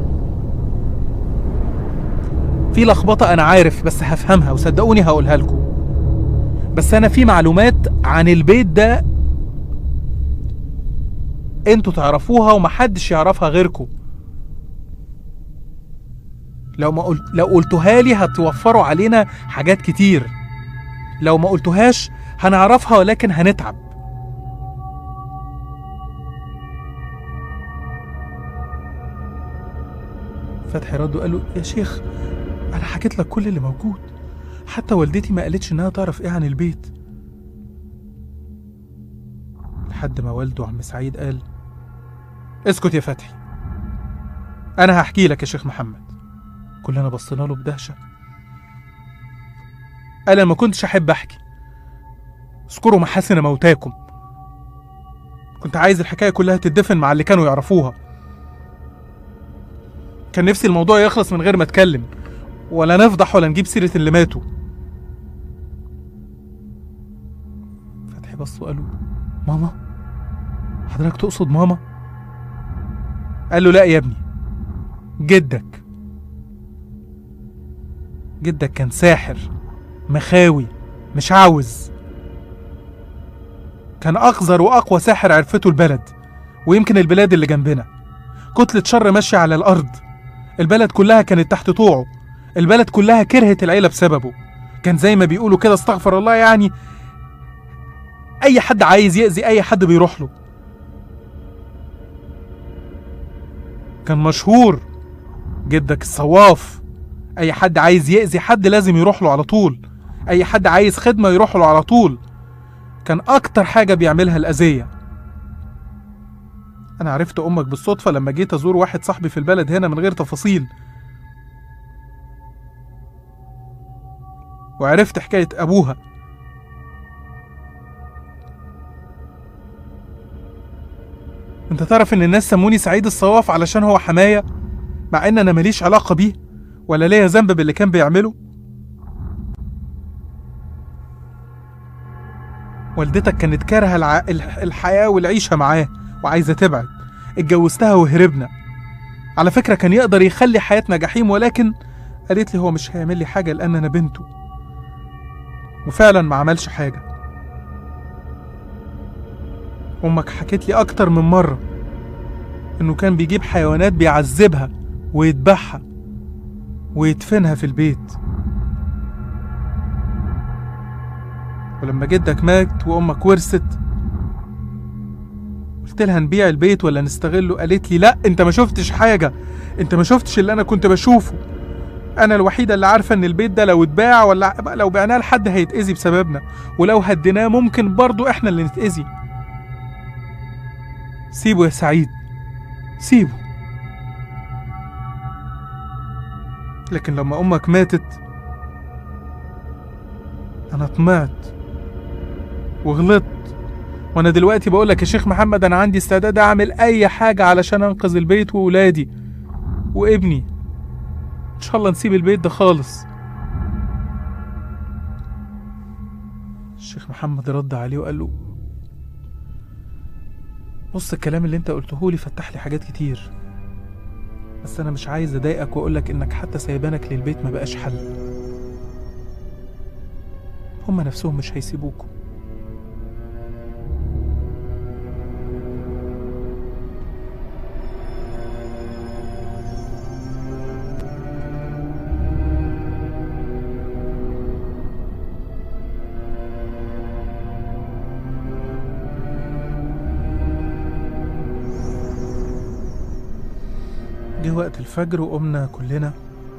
في لخبطة أنا عارف بس هفهمها وصدقوني هقولها لكم بس أنا في معلومات عن البيت ده انتوا تعرفوها ومحدش يعرفها غيركم لو ما قلت لو قلتوها لي هتوفروا علينا حاجات كتير لو ما قلتوهاش هنعرفها ولكن هنتعب فتحي رد وقال له يا شيخ انا حكيت لك كل اللي موجود حتى والدتي ما قالتش انها تعرف ايه عن البيت لحد ما والده عم سعيد قال اسكت يا فتحي انا هحكي لك يا شيخ محمد كلنا بصينا له بدهشه قال انا ما كنتش احب احكي اذكروا محاسن موتاكم كنت عايز الحكايه كلها تدفن مع اللي كانوا يعرفوها كان نفسي الموضوع يخلص من غير ما اتكلم ولا نفضح ولا نجيب سيره اللي ماتوا فتحي بص وقال له ماما حضرتك تقصد ماما قال له لا يا ابني جدك جدك كان ساحر مخاوي مش عاوز كان أقذر وأقوى ساحر عرفته البلد ويمكن البلاد اللي جنبنا كتلة شر ماشية على الأرض البلد كلها كانت تحت طوعه البلد كلها كرهت العيلة بسببه كان زي ما بيقولوا كده استغفر الله يعني أي حد عايز يأذي أي حد بيروح له كان مشهور جدك الصواف اي حد عايز يأذي حد لازم يروح له على طول اي حد عايز خدمة يروح له على طول كان اكتر حاجة بيعملها الأذية انا عرفت امك بالصدفة لما جيت ازور واحد صاحبي في البلد هنا من غير تفاصيل وعرفت حكاية ابوها انت تعرف ان الناس سموني سعيد الصواف علشان هو حماية مع ان انا ماليش علاقة بيه ولا ليا ذنب باللي كان بيعمله والدتك كانت كارهة الع... الح- الحياة والعيشة معاه وعايزة تبعد اتجوزتها وهربنا على فكرة كان يقدر يخلي حياتنا جحيم ولكن قالت لي هو مش هيعمل لي حاجة لأن أنا بنته وفعلا ما عملش حاجة أمك حكت لي أكتر من مرة إنه كان بيجيب حيوانات بيعذبها ويذبحها ويدفنها في البيت ولما جدك مات وأمك ورثت قلت لها نبيع البيت ولا نستغله قالت لي لا انت ما شفتش حاجة انت ما شفتش اللي انا كنت بشوفه انا الوحيدة اللي عارفة ان البيت ده لو اتباع ولا لو بعناه لحد هيتأذي بسببنا ولو هديناه ممكن برضو احنا اللي نتأذي سيبه يا سعيد سيبه لكن لما امك ماتت انا طمعت وغلطت وانا دلوقتي بقول لك يا شيخ محمد انا عندي استعداد اعمل اي حاجه علشان انقذ البيت وولادي وابني ان شاء الله نسيب البيت ده خالص الشيخ محمد رد عليه وقال له بص الكلام اللي انت قلته لي فتح لي حاجات كتير بس انا مش عايز اضايقك واقول لك انك حتى سايبانك للبيت ما بقاش حل هما نفسهم مش هيسيبوكوا جه وقت الفجر وقمنا كلنا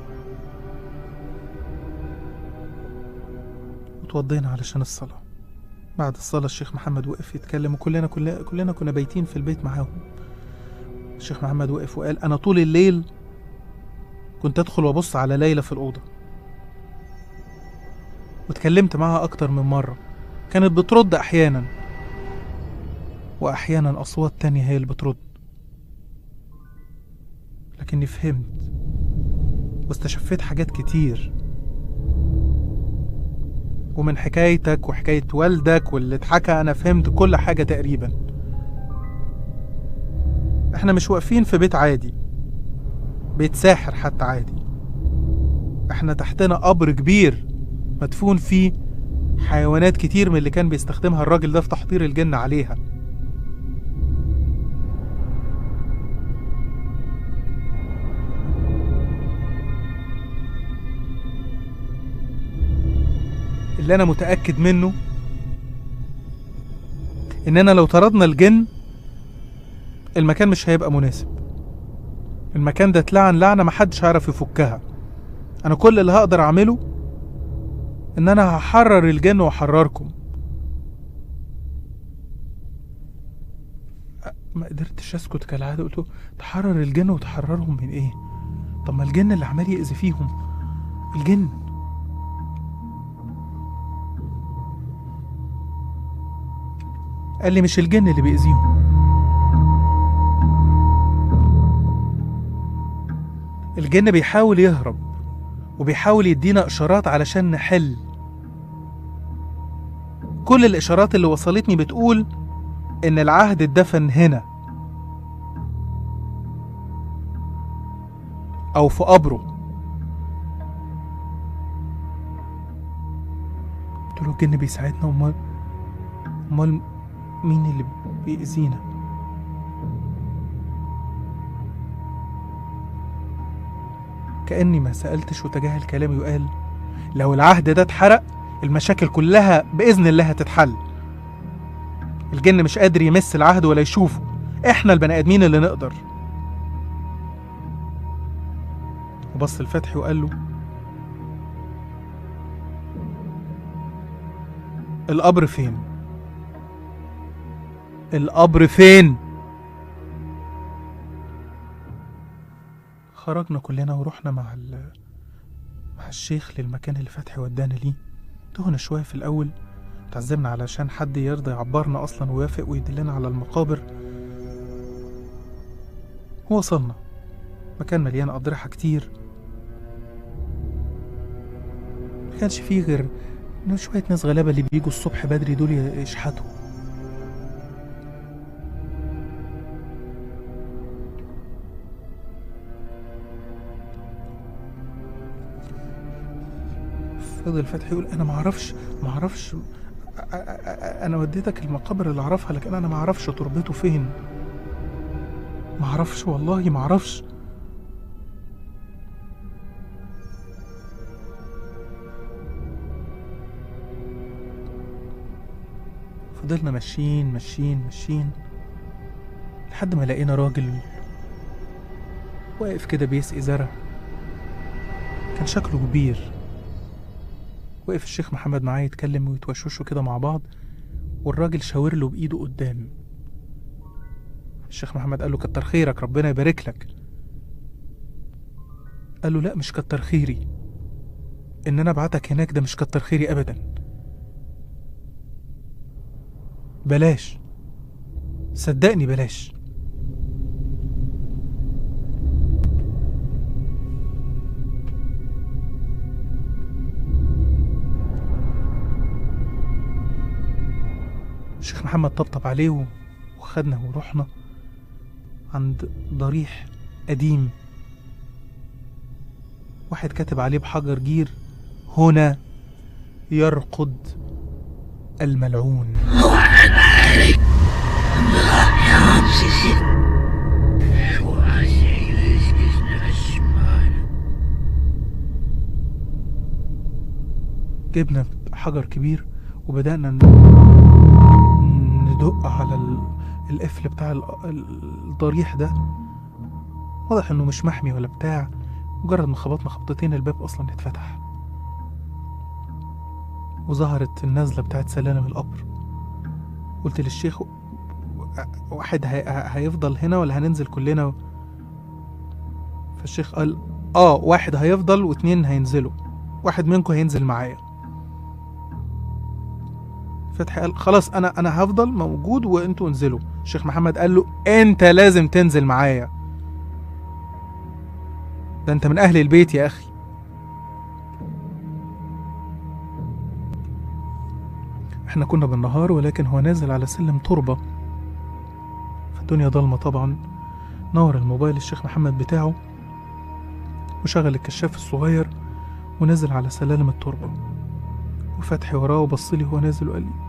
وتوضينا علشان الصلاة بعد الصلاة الشيخ محمد وقف يتكلم وكلنا كلنا, كلنا كنا بايتين في البيت معاهم الشيخ محمد وقف وقال أنا طول الليل كنت أدخل وأبص على ليلى في الأوضة واتكلمت معاها أكتر من مرة كانت بترد أحيانا وأحيانا أصوات تانية هي اللي بترد لكني فهمت واستشفيت حاجات كتير ومن حكايتك وحكاية والدك واللي اتحكى أنا فهمت كل حاجة تقريبا احنا مش واقفين في بيت عادي بيت ساحر حتى عادي احنا تحتنا قبر كبير مدفون فيه حيوانات كتير من اللي كان بيستخدمها الراجل ده في تحضير الجن عليها اللي انا متاكد منه اننا لو طردنا الجن المكان مش هيبقى مناسب المكان ده اتلعن لعنه محدش هيعرف يفكها انا كل اللي هقدر اعمله ان انا هحرر الجن واحرركم أ- ما قدرتش اسكت كالعاده قلت له تحرر الجن وتحررهم من ايه طب ما الجن اللي عمال يأذي فيهم الجن قال لي مش الجن اللي بيأذيهم الجن بيحاول يهرب وبيحاول يدينا إشارات علشان نحل كل الإشارات اللي وصلتني بتقول إن العهد اتدفن هنا أو في قبره قلت له الجن بيساعدنا امال امال مين اللي بيأذينا كأني ما سألتش وتجاهل كلامي وقال لو العهد ده اتحرق المشاكل كلها بإذن الله هتتحل الجن مش قادر يمس العهد ولا يشوفه احنا البني ادمين اللي نقدر وبص الفتحي وقال له القبر فين القبر فين خرجنا كلنا ورحنا مع ال... مع الشيخ للمكان اللي فتحي ودانا ليه تهنا شوية في الأول تعذبنا علشان حد يرضى يعبرنا أصلا ويوافق ويدلنا على المقابر ووصلنا مكان مليان أضرحة كتير ما كانش فيه غير إنه شوية ناس غلابة اللي بيجوا الصبح بدري دول يشحتوا فضل فتحي يقول انا ما اعرفش ما اعرفش أ- أ- أ- انا وديتك المقابر اللي اعرفها لكن انا ما اعرفش تربته فين ما اعرفش والله ما اعرفش فضلنا ماشيين ماشيين ماشيين لحد ما لقينا راجل واقف كده بيسقي زرع كان شكله كبير وقف الشيخ محمد معاه يتكلم ويتوشوشوا كده مع بعض والراجل شاور له بإيده قدام الشيخ محمد قال له كتر خيرك ربنا يبارك لك قال له لا مش كتر خيري ان انا ابعتك هناك ده مش كتر خيري ابدا بلاش صدقني بلاش الشيخ محمد طبطب عليه و- وخدنا ورحنا عند ضريح قديم واحد كاتب عليه بحجر جير هنا يرقد الملعون جبنا حجر كبير وبدأنا ن- ندق على ال- القفل بتاع ال- الضريح ده واضح انه مش محمي ولا بتاع مجرد ما خبطنا خبطتين الباب اصلا اتفتح وظهرت النزلة بتاعت سلالم القبر قلت للشيخ واحد هي... هيفضل هنا ولا هننزل كلنا فالشيخ قال اه واحد هيفضل واتنين هينزلوا واحد منكم هينزل معايا فتحي قال خلاص انا انا هفضل موجود وانتوا انزلوا الشيخ محمد قال له انت لازم تنزل معايا ده انت من اهل البيت يا اخي احنا كنا بالنهار ولكن هو نازل على سلم تربة فالدنيا ضلمة طبعا نور الموبايل الشيخ محمد بتاعه وشغل الكشاف الصغير ونزل على سلالم التربة وفتحي وراه وبصلي وهو نازل وقال لي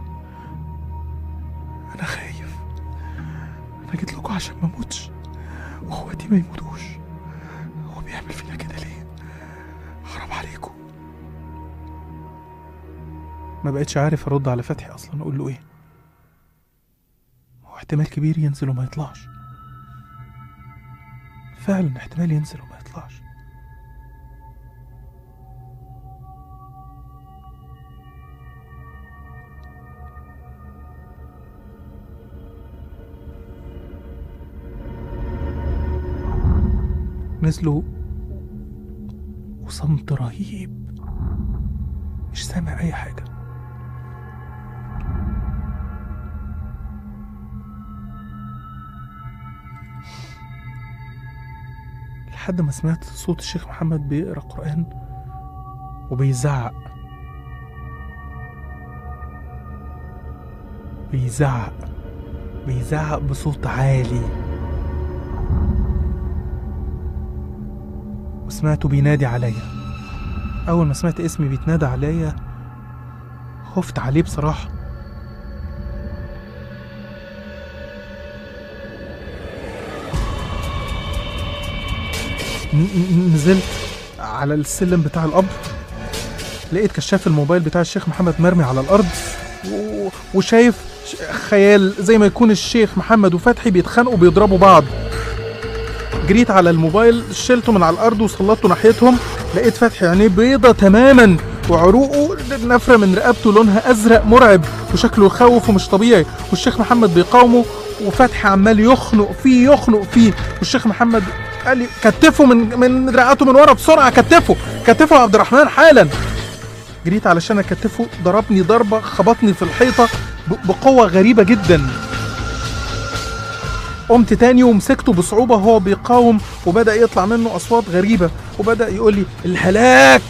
أنا خايف أنا جيت لكم عشان ما أموتش وأخواتي ما يموتوش هو بيعمل فينا كده ليه؟ حرام عليكم ما بقتش عارف أرد على فتحي أصلا أقول له إيه هو احتمال كبير ينزل وما يطلعش فعلا احتمال ينزل وما يطلعش نزلوا وصمت رهيب مش سامع اي حاجه لحد ما سمعت صوت الشيخ محمد بيقرا قران وبيزعق بيزعق بيزعق بصوت عالي وسمعته بينادي عليا أول ما سمعت اسمي بيتنادى عليا خفت عليه بصراحة ن- ن- نزلت على السلم بتاع القبر لقيت كشاف الموبايل بتاع الشيخ محمد مرمي على الأرض و- وشايف ش- خيال زي ما يكون الشيخ محمد وفتحي بيتخانقوا بيضربوا بعض جريت على الموبايل شلته من على الارض وسلطته ناحيتهم لقيت فتحي عينيه بيضة تماما وعروقه نفرة من رقبته لونها أزرق مرعب وشكله يخوف ومش طبيعي والشيخ محمد بيقاومه وفتحي عمال يخنق فيه يخنق فيه والشيخ محمد قال لي كتفه من من دراعاته من ورا بسرعة كتفه كتفه يا عبد الرحمن حالا جريت علشان اكتفه ضربني ضربة خبطني في الحيطة ب- بقوة غريبة جدا قمت تاني ومسكته بصعوبة وهو بيقاوم وبدأ يطلع منه أصوات غريبة وبدأ يقول لي الهلاك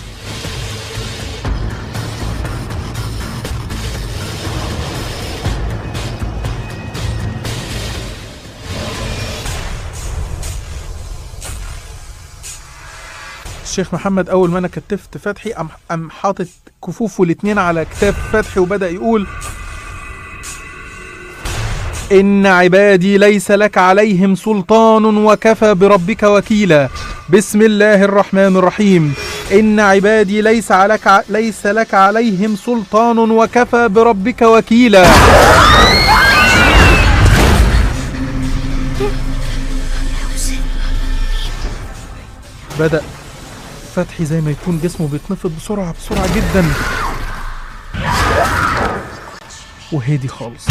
الشيخ محمد أول ما أنا كتفت فتحي قام قام حاطط كفوفه الاتنين على كتاف فتحي وبدأ يقول إن عبادي ليس لك عليهم سلطان وكفى بربك وكيلا بسم الله الرحمن الرحيم إن عبادي ليس لك ليس لك عليهم سلطان وكفى بربك وكيلا بدأ فتحي زي ما يكون جسمه بيتنفض بسرعة بسرعة جدا وهادي خالص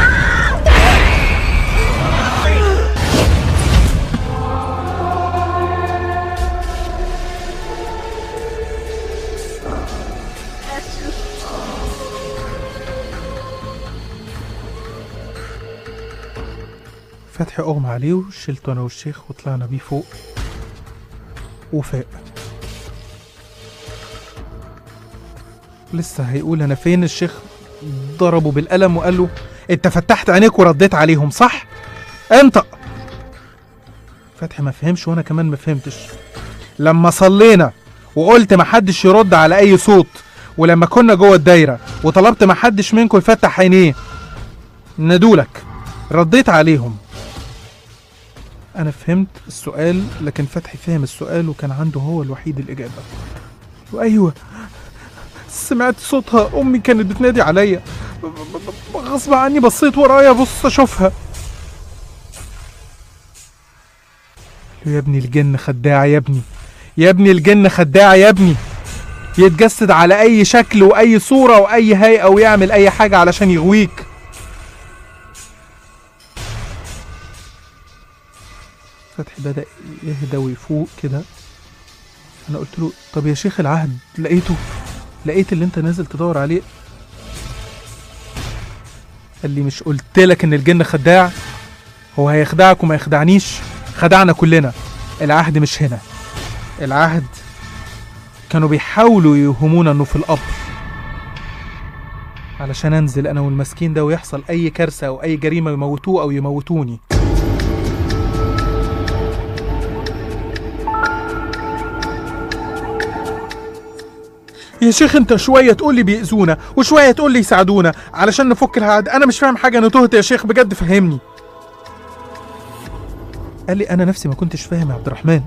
فتحي اغمى عليه وشلته انا والشيخ وطلعنا بيه فوق وفاق لسه هيقول انا فين الشيخ ضربه بالقلم وقال له انت فتحت عينيك ورديت عليهم صح انطق فتحي ما فهمش وانا كمان ما فهمتش لما صلينا وقلت ما حدش يرد على اي صوت ولما كنا جوه الدايره وطلبت ما حدش منكم يفتح عينيه ندولك رديت عليهم انا فهمت السؤال لكن فتحي فهم السؤال وكان عنده هو الوحيد الاجابه وايوه سمعت صوتها امي كانت بتنادي عليا ب- ب- ب- غصب عني بصيت ورايا بص اشوفها قال له يا ابني الجن خداع يا ابني يا ابني الجن خداع يا ابني يتجسد على اي شكل واي صوره واي هيئه ويعمل اي حاجه علشان يغويك فتحي بدأ يهدى ويفوق كده أنا قلت له طب يا شيخ العهد لقيته لقيت اللي أنت نازل تدور عليه قال لي مش قلت لك إن الجن خداع هو هيخدعك وما يخدعنيش خدعنا كلنا العهد مش هنا العهد كانوا بيحاولوا يوهمونا إنه في القبر علشان أنزل أنا والمسكين ده ويحصل أي كارثة أو أي جريمة يموتوه أو يموتوني يا شيخ انت شويه تقول لي بيأذونا وشويه تقول لي يساعدونا علشان نفك العقد انا مش فاهم حاجه انا تهت يا شيخ بجد فهمني قال لي انا نفسي ما كنتش فاهم يا عبد الرحمن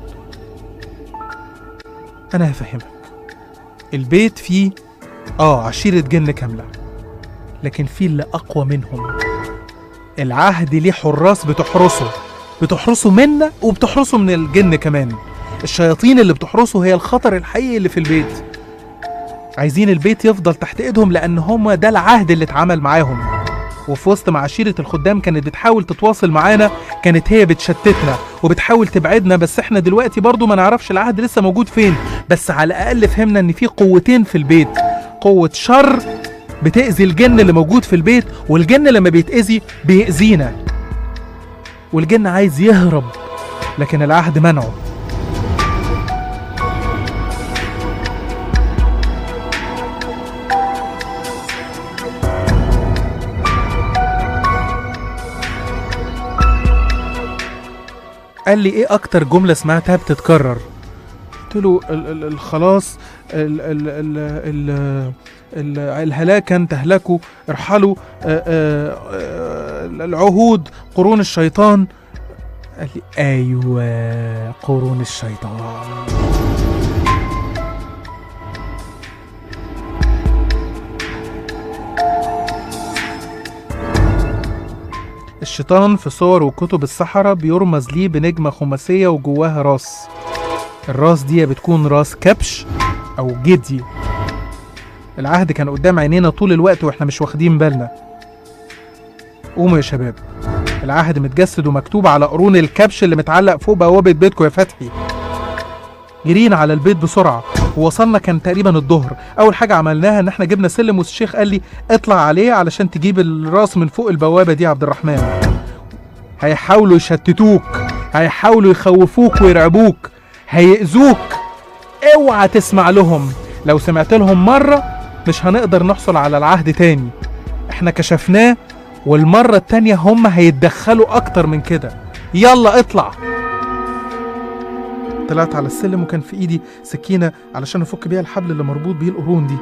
انا هفهمك البيت فيه اه عشيره جن كامله لكن في اللي اقوى منهم العهد ليه حراس بتحرسه بتحرسه منا وبتحرسه من الجن كمان الشياطين اللي بتحرسه هي الخطر الحقيقي اللي في البيت عايزين البيت يفضل تحت ايدهم لان هم ده العهد اللي اتعمل معاهم وفي وسط ما عشيرة الخدام كانت بتحاول تتواصل معانا كانت هي بتشتتنا وبتحاول تبعدنا بس احنا دلوقتي برضو ما نعرفش العهد لسه موجود فين بس على الاقل فهمنا ان في قوتين في البيت قوة شر بتأذي الجن اللي موجود في البيت والجن لما بيتأذي بيأذينا والجن عايز يهرب لكن العهد منعه قال لي ايه اكتر جمله سمعتها بتتكرر قلت له ال- ال- الخلاص ال ال ال ال ال الهلاكا تهلكوا ارحلوا آه، آه، آه، العهود قرون الشيطان قال لي ايوه قرون الشيطان الشيطان في صور وكتب السحرة بيرمز ليه بنجمة خماسية وجواها راس الراس دي بتكون راس كبش أو جدي العهد كان قدام عينينا طول الوقت واحنا مش واخدين بالنا قوموا يا شباب العهد متجسد ومكتوب على قرون الكبش اللي متعلق فوق بوابة بيتكم يا فتحي جرينا على البيت بسرعة ووصلنا كان تقريبا الظهر أول حاجة عملناها إن إحنا جبنا سلم والشيخ قال لي اطلع عليه علشان تجيب الراس من فوق البوابة دي يا عبد الرحمن هيحاولوا يشتتوك هيحاولوا يخوفوك ويرعبوك هيأذوك اوعى تسمع لهم لو سمعت لهم مرة مش هنقدر نحصل على العهد تاني احنا كشفناه والمرة التانية هم هيتدخلوا أكتر من كده يلا اطلع طلعت على السلم وكان في ايدي سكينة علشان افك بيها الحبل اللي مربوط بيه القرون دي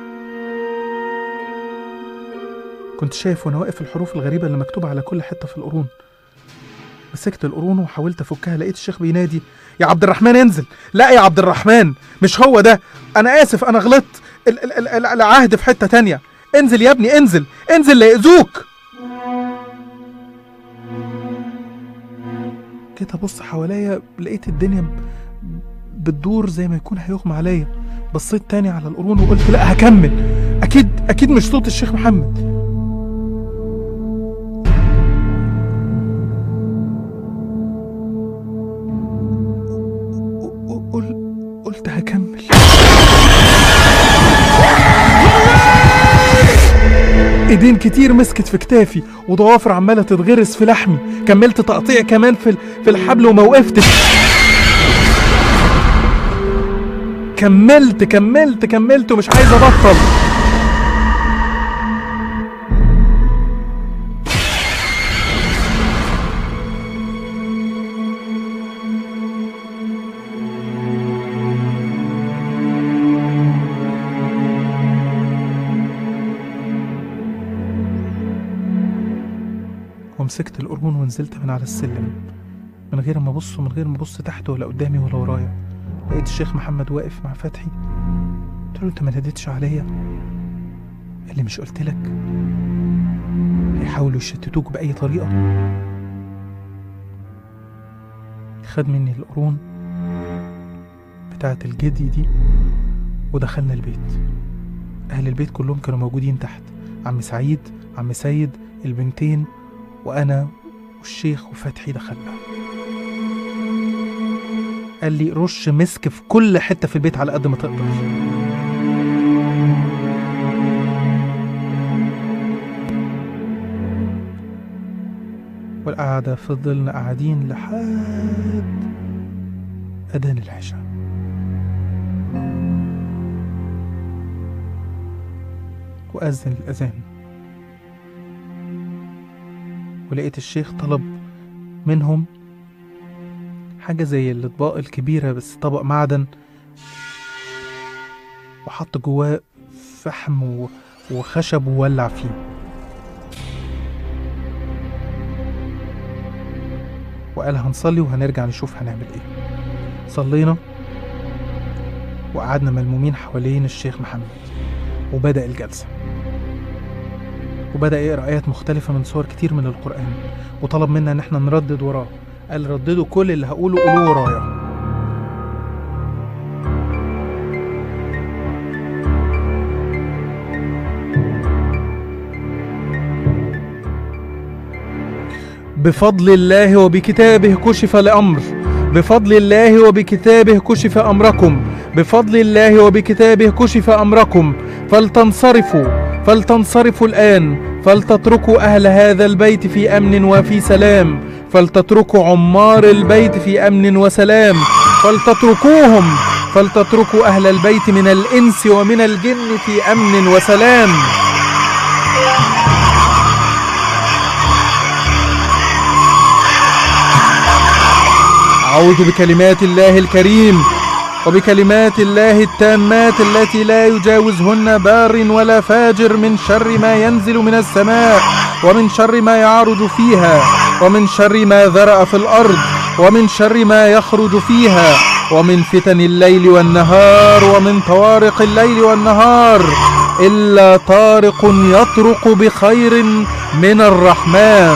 كنت شايف وانا واقف الحروف الغريبة اللي مكتوبة على كل حتة في القرون مسكت القرون وحاولت افكها لقيت الشيخ بينادي يا عبد الرحمن انزل لا يا عبد الرحمن مش هو ده انا اسف انا غلطت ال- ال- ال- ال- العهد في حتة تانية انزل يا ابني انزل انزل لا يأذوك جيت ابص حواليا لقيت الدنيا ب- بتدور زي ما يكون هيغمى عليا بصيت تاني على القرون وقلت لا هكمل اكيد اكيد مش صوت الشيخ محمد ق- قل- قلت هكمل ايدين كتير مسكت في كتافي وضوافر عماله تتغرس في لحمي كملت تقطيع كمان في ال- في الحبل وما وقفتش كملت كملت كملت ومش عايز ابطل ومسكت القرون ونزلت من على السلم من غير ما ابص ومن غير ما ابص تحت ولا قدامي ولا ورايا لقيت الشيخ محمد واقف مع فتحي قلت له انت ما ناديتش عليا قال لي مش قلت لك هيحاولوا يشتتوك باي طريقه خد مني القرون بتاعه الجدي دي ودخلنا البيت اهل البيت كلهم كانوا موجودين تحت عم سعيد عم سيد البنتين وانا والشيخ وفتحي دخلنا قال لي رش مسك في كل حته في البيت على قد ما تقدر والقعدة فضلنا قاعدين لحد أذان العشاء وأذن الأذان ولقيت الشيخ طلب منهم حاجة زي الأطباق الكبيرة بس طبق معدن وحط جواه فحم و- وخشب وولع فيه وقال هنصلي وهنرجع نشوف هنعمل ايه صلينا وقعدنا ملمومين حوالين الشيخ محمد وبدأ الجلسة وبدأ يقرأ آيات مختلفة من سور كتير من القرآن وطلب منا إن احنا نردد وراه قال رددوا كل اللي هقوله قولوه ورايا بفضل الله وبكتابه كشف الأمر بفضل الله وبكتابه كشف أمركم بفضل الله وبكتابه كشف أمركم فلتنصرفوا فلتنصرفوا الآن فلتتركوا أهل هذا البيت في أمن وفي سلام فلتتركوا عمار البيت في أمن وسلام فلتتركوهم فلتتركوا أهل البيت من الإنس ومن الجن في أمن وسلام أعوذ بكلمات الله الكريم وبكلمات الله التامات التي لا يجاوزهن بار ولا فاجر من شر ما ينزل من السماء ومن شر ما يعرج فيها ومن شر ما ذرأ في الأرض ومن شر ما يخرج فيها ومن فتن الليل والنهار ومن طوارق الليل والنهار إلا طارق يطرق بخير من الرحمن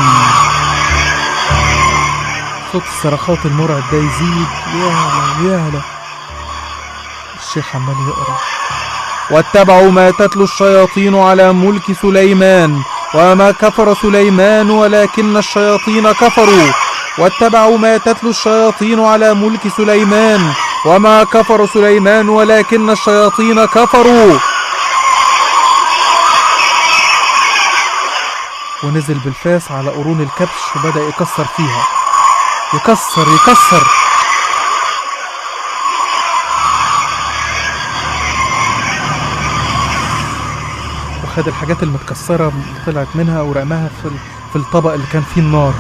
صوت الصرخات المرعب ده يزيد يعلى يعلى الشيخ عمال يقرا واتبعوا ما تتلو الشياطين على ملك سليمان وما كفر سليمان ولكن الشياطين كفروا واتبعوا ما تتلو الشياطين على ملك سليمان وما كفر سليمان ولكن الشياطين كفروا ونزل بالفاس على قرون الكبش وبدأ يكسر فيها يكسر يكسر وخد الحاجات المتكسرة اللي طلعت منها ورماها في ال- في الطبق اللي كان فيه النار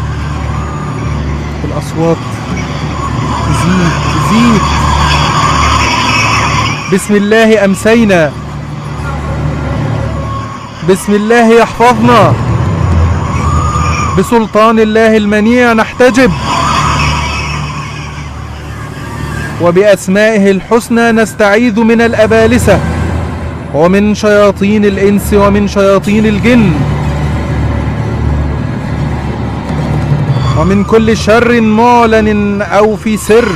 والأصوات تزيد تزيد بسم الله أمسينا بسم الله يحفظنا بسلطان الله المنيع نحتجب وبأسمائه الحسنى نستعيذ من الأبالسة ومن شياطين الإنس ومن شياطين الجن ومن كل شر معلن أو في سر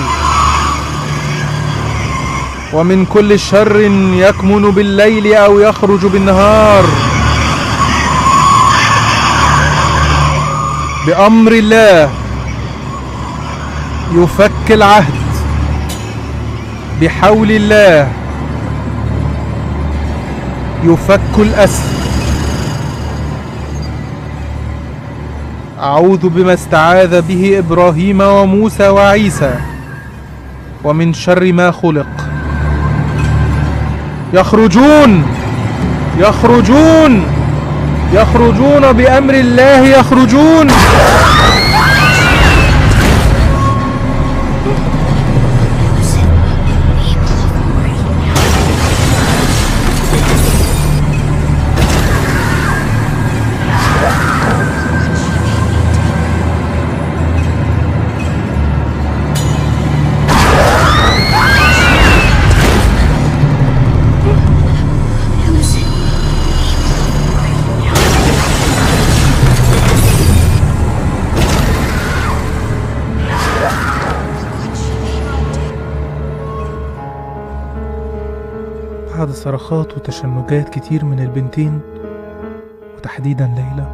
ومن كل شر يكمن بالليل أو يخرج بالنهار بأمر الله يفك العهد بحول الله يفك الأسر أعوذ بما استعاذ به إبراهيم وموسى وعيسى ومن شر ما خلق يخرجون يخرجون يخرجون بأمر الله يخرجون بعد صرخات وتشنجات كتير من البنتين وتحديدا ليلى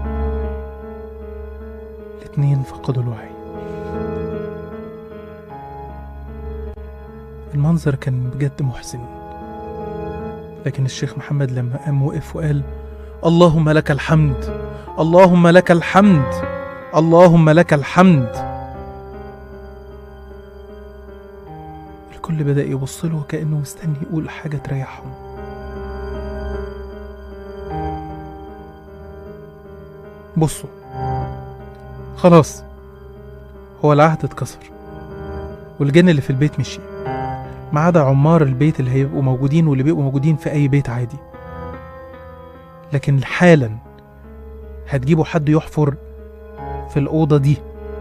الاتنين فقدوا الوعي المنظر كان بجد محزن لكن الشيخ محمد لما قام وقف وقال اللهم لك الحمد اللهم لك الحمد اللهم لك الحمد الكل بدأ يبص له كأنه مستني يقول حاجة تريحهم بصوا خلاص هو العهد اتكسر والجن اللي في البيت مشي ما عدا عمار البيت اللي هيبقوا موجودين واللي بيبقوا موجودين في أي بيت عادي لكن حالا هتجيبوا حد يحفر في الأوضة دي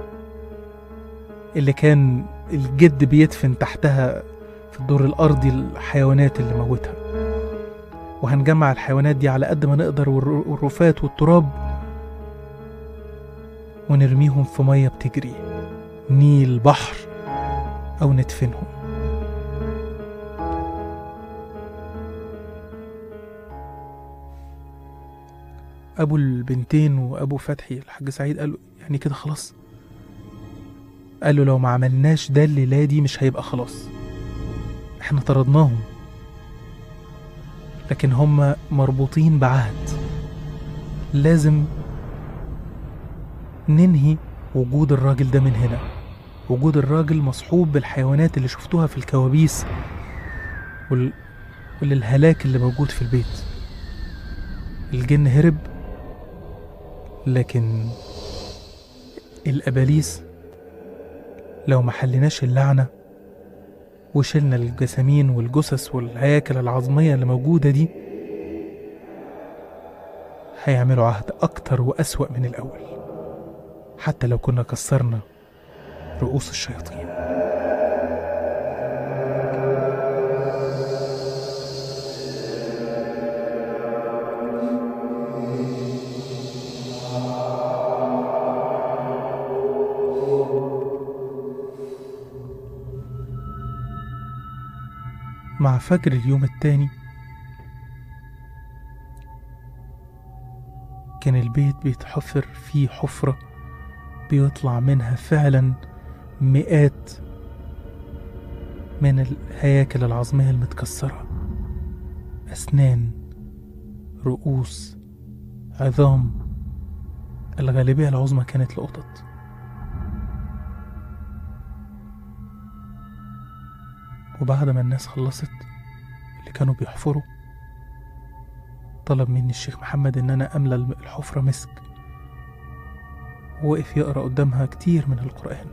اللي كان الجد بيدفن تحتها في الدور الأرضي الحيوانات اللي موتها وهنجمع الحيوانات دي على قد ما نقدر والر- والرفات والتراب ونرميهم في مية بتجري نيل بحر أو ندفنهم أبو البنتين وأبو فتحي الحاج سعيد قالوا يعني كده خلاص قال له لو ما عملناش ده الليلة دي مش هيبقى خلاص احنا طردناهم لكن هم مربوطين بعهد لازم ننهي وجود الراجل ده من هنا وجود الراجل مصحوب بالحيوانات اللي شفتوها في الكوابيس وال... وللهلاك اللي موجود في البيت الجن هرب لكن الأباليس لو ما حلناش اللعنة وشلنا الجسامين والجثث والهياكل العظمية اللي موجودة دي هيعملوا عهد أكتر وأسوأ من الأول حتى لو كنا كسرنا رؤوس الشياطين مع فجر اليوم التاني كان البيت بيتحفر فيه حفرة بيطلع منها فعلا مئات من الهياكل العظمية المتكسرة أسنان رؤوس عظام الغالبية العظمى كانت لقطط وبعد ما الناس خلصت اللي كانوا بيحفروا طلب مني الشيخ محمد ان انا املى الحفرة مسك ووقف يقرا قدامها كتير من القرآن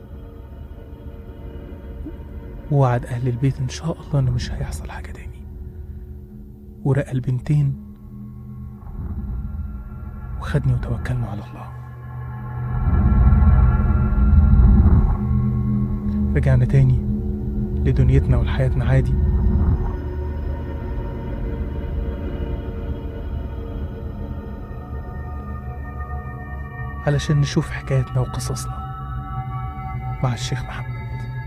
ووعد أهل البيت إن شاء الله إنه مش هيحصل حاجة تاني ورقى البنتين وخدني وتوكلنا على الله رجعنا تاني لدنيتنا ولحياتنا عادي علشان نشوف حكايتنا وقصصنا مع الشيخ محمد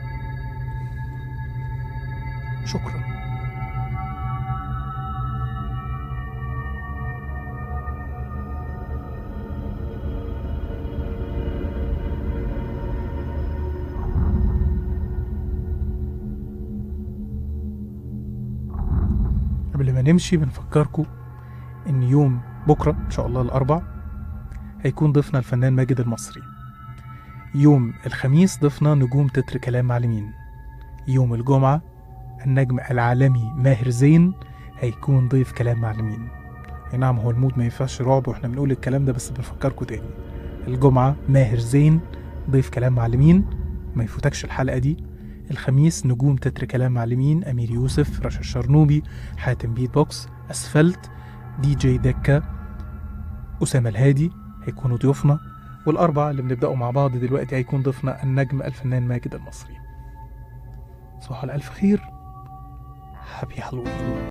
شكرا قبل ما نمشي بنفكركم ان يوم بكره ان شاء الله الاربع هيكون ضيفنا الفنان ماجد المصري يوم الخميس ضيفنا نجوم تتر كلام معلمين يوم الجمعة النجم العالمي ماهر زين هيكون ضيف كلام معلمين اي نعم هو المود ما ينفعش رعب واحنا بنقول الكلام ده بس بنفكركم تاني الجمعة ماهر زين ضيف كلام معلمين ما يفوتكش الحلقة دي الخميس نجوم تتر كلام معلمين أمير يوسف رشا الشرنوبي حاتم بيت بوكس أسفلت دي جي دكة أسامة الهادي هيكونوا ضيوفنا والأربعة اللي بنبدأوا مع بعض دلوقتي هيكون ضيفنا النجم الفنان ماجد المصري صباح الألف خير هابي هالوين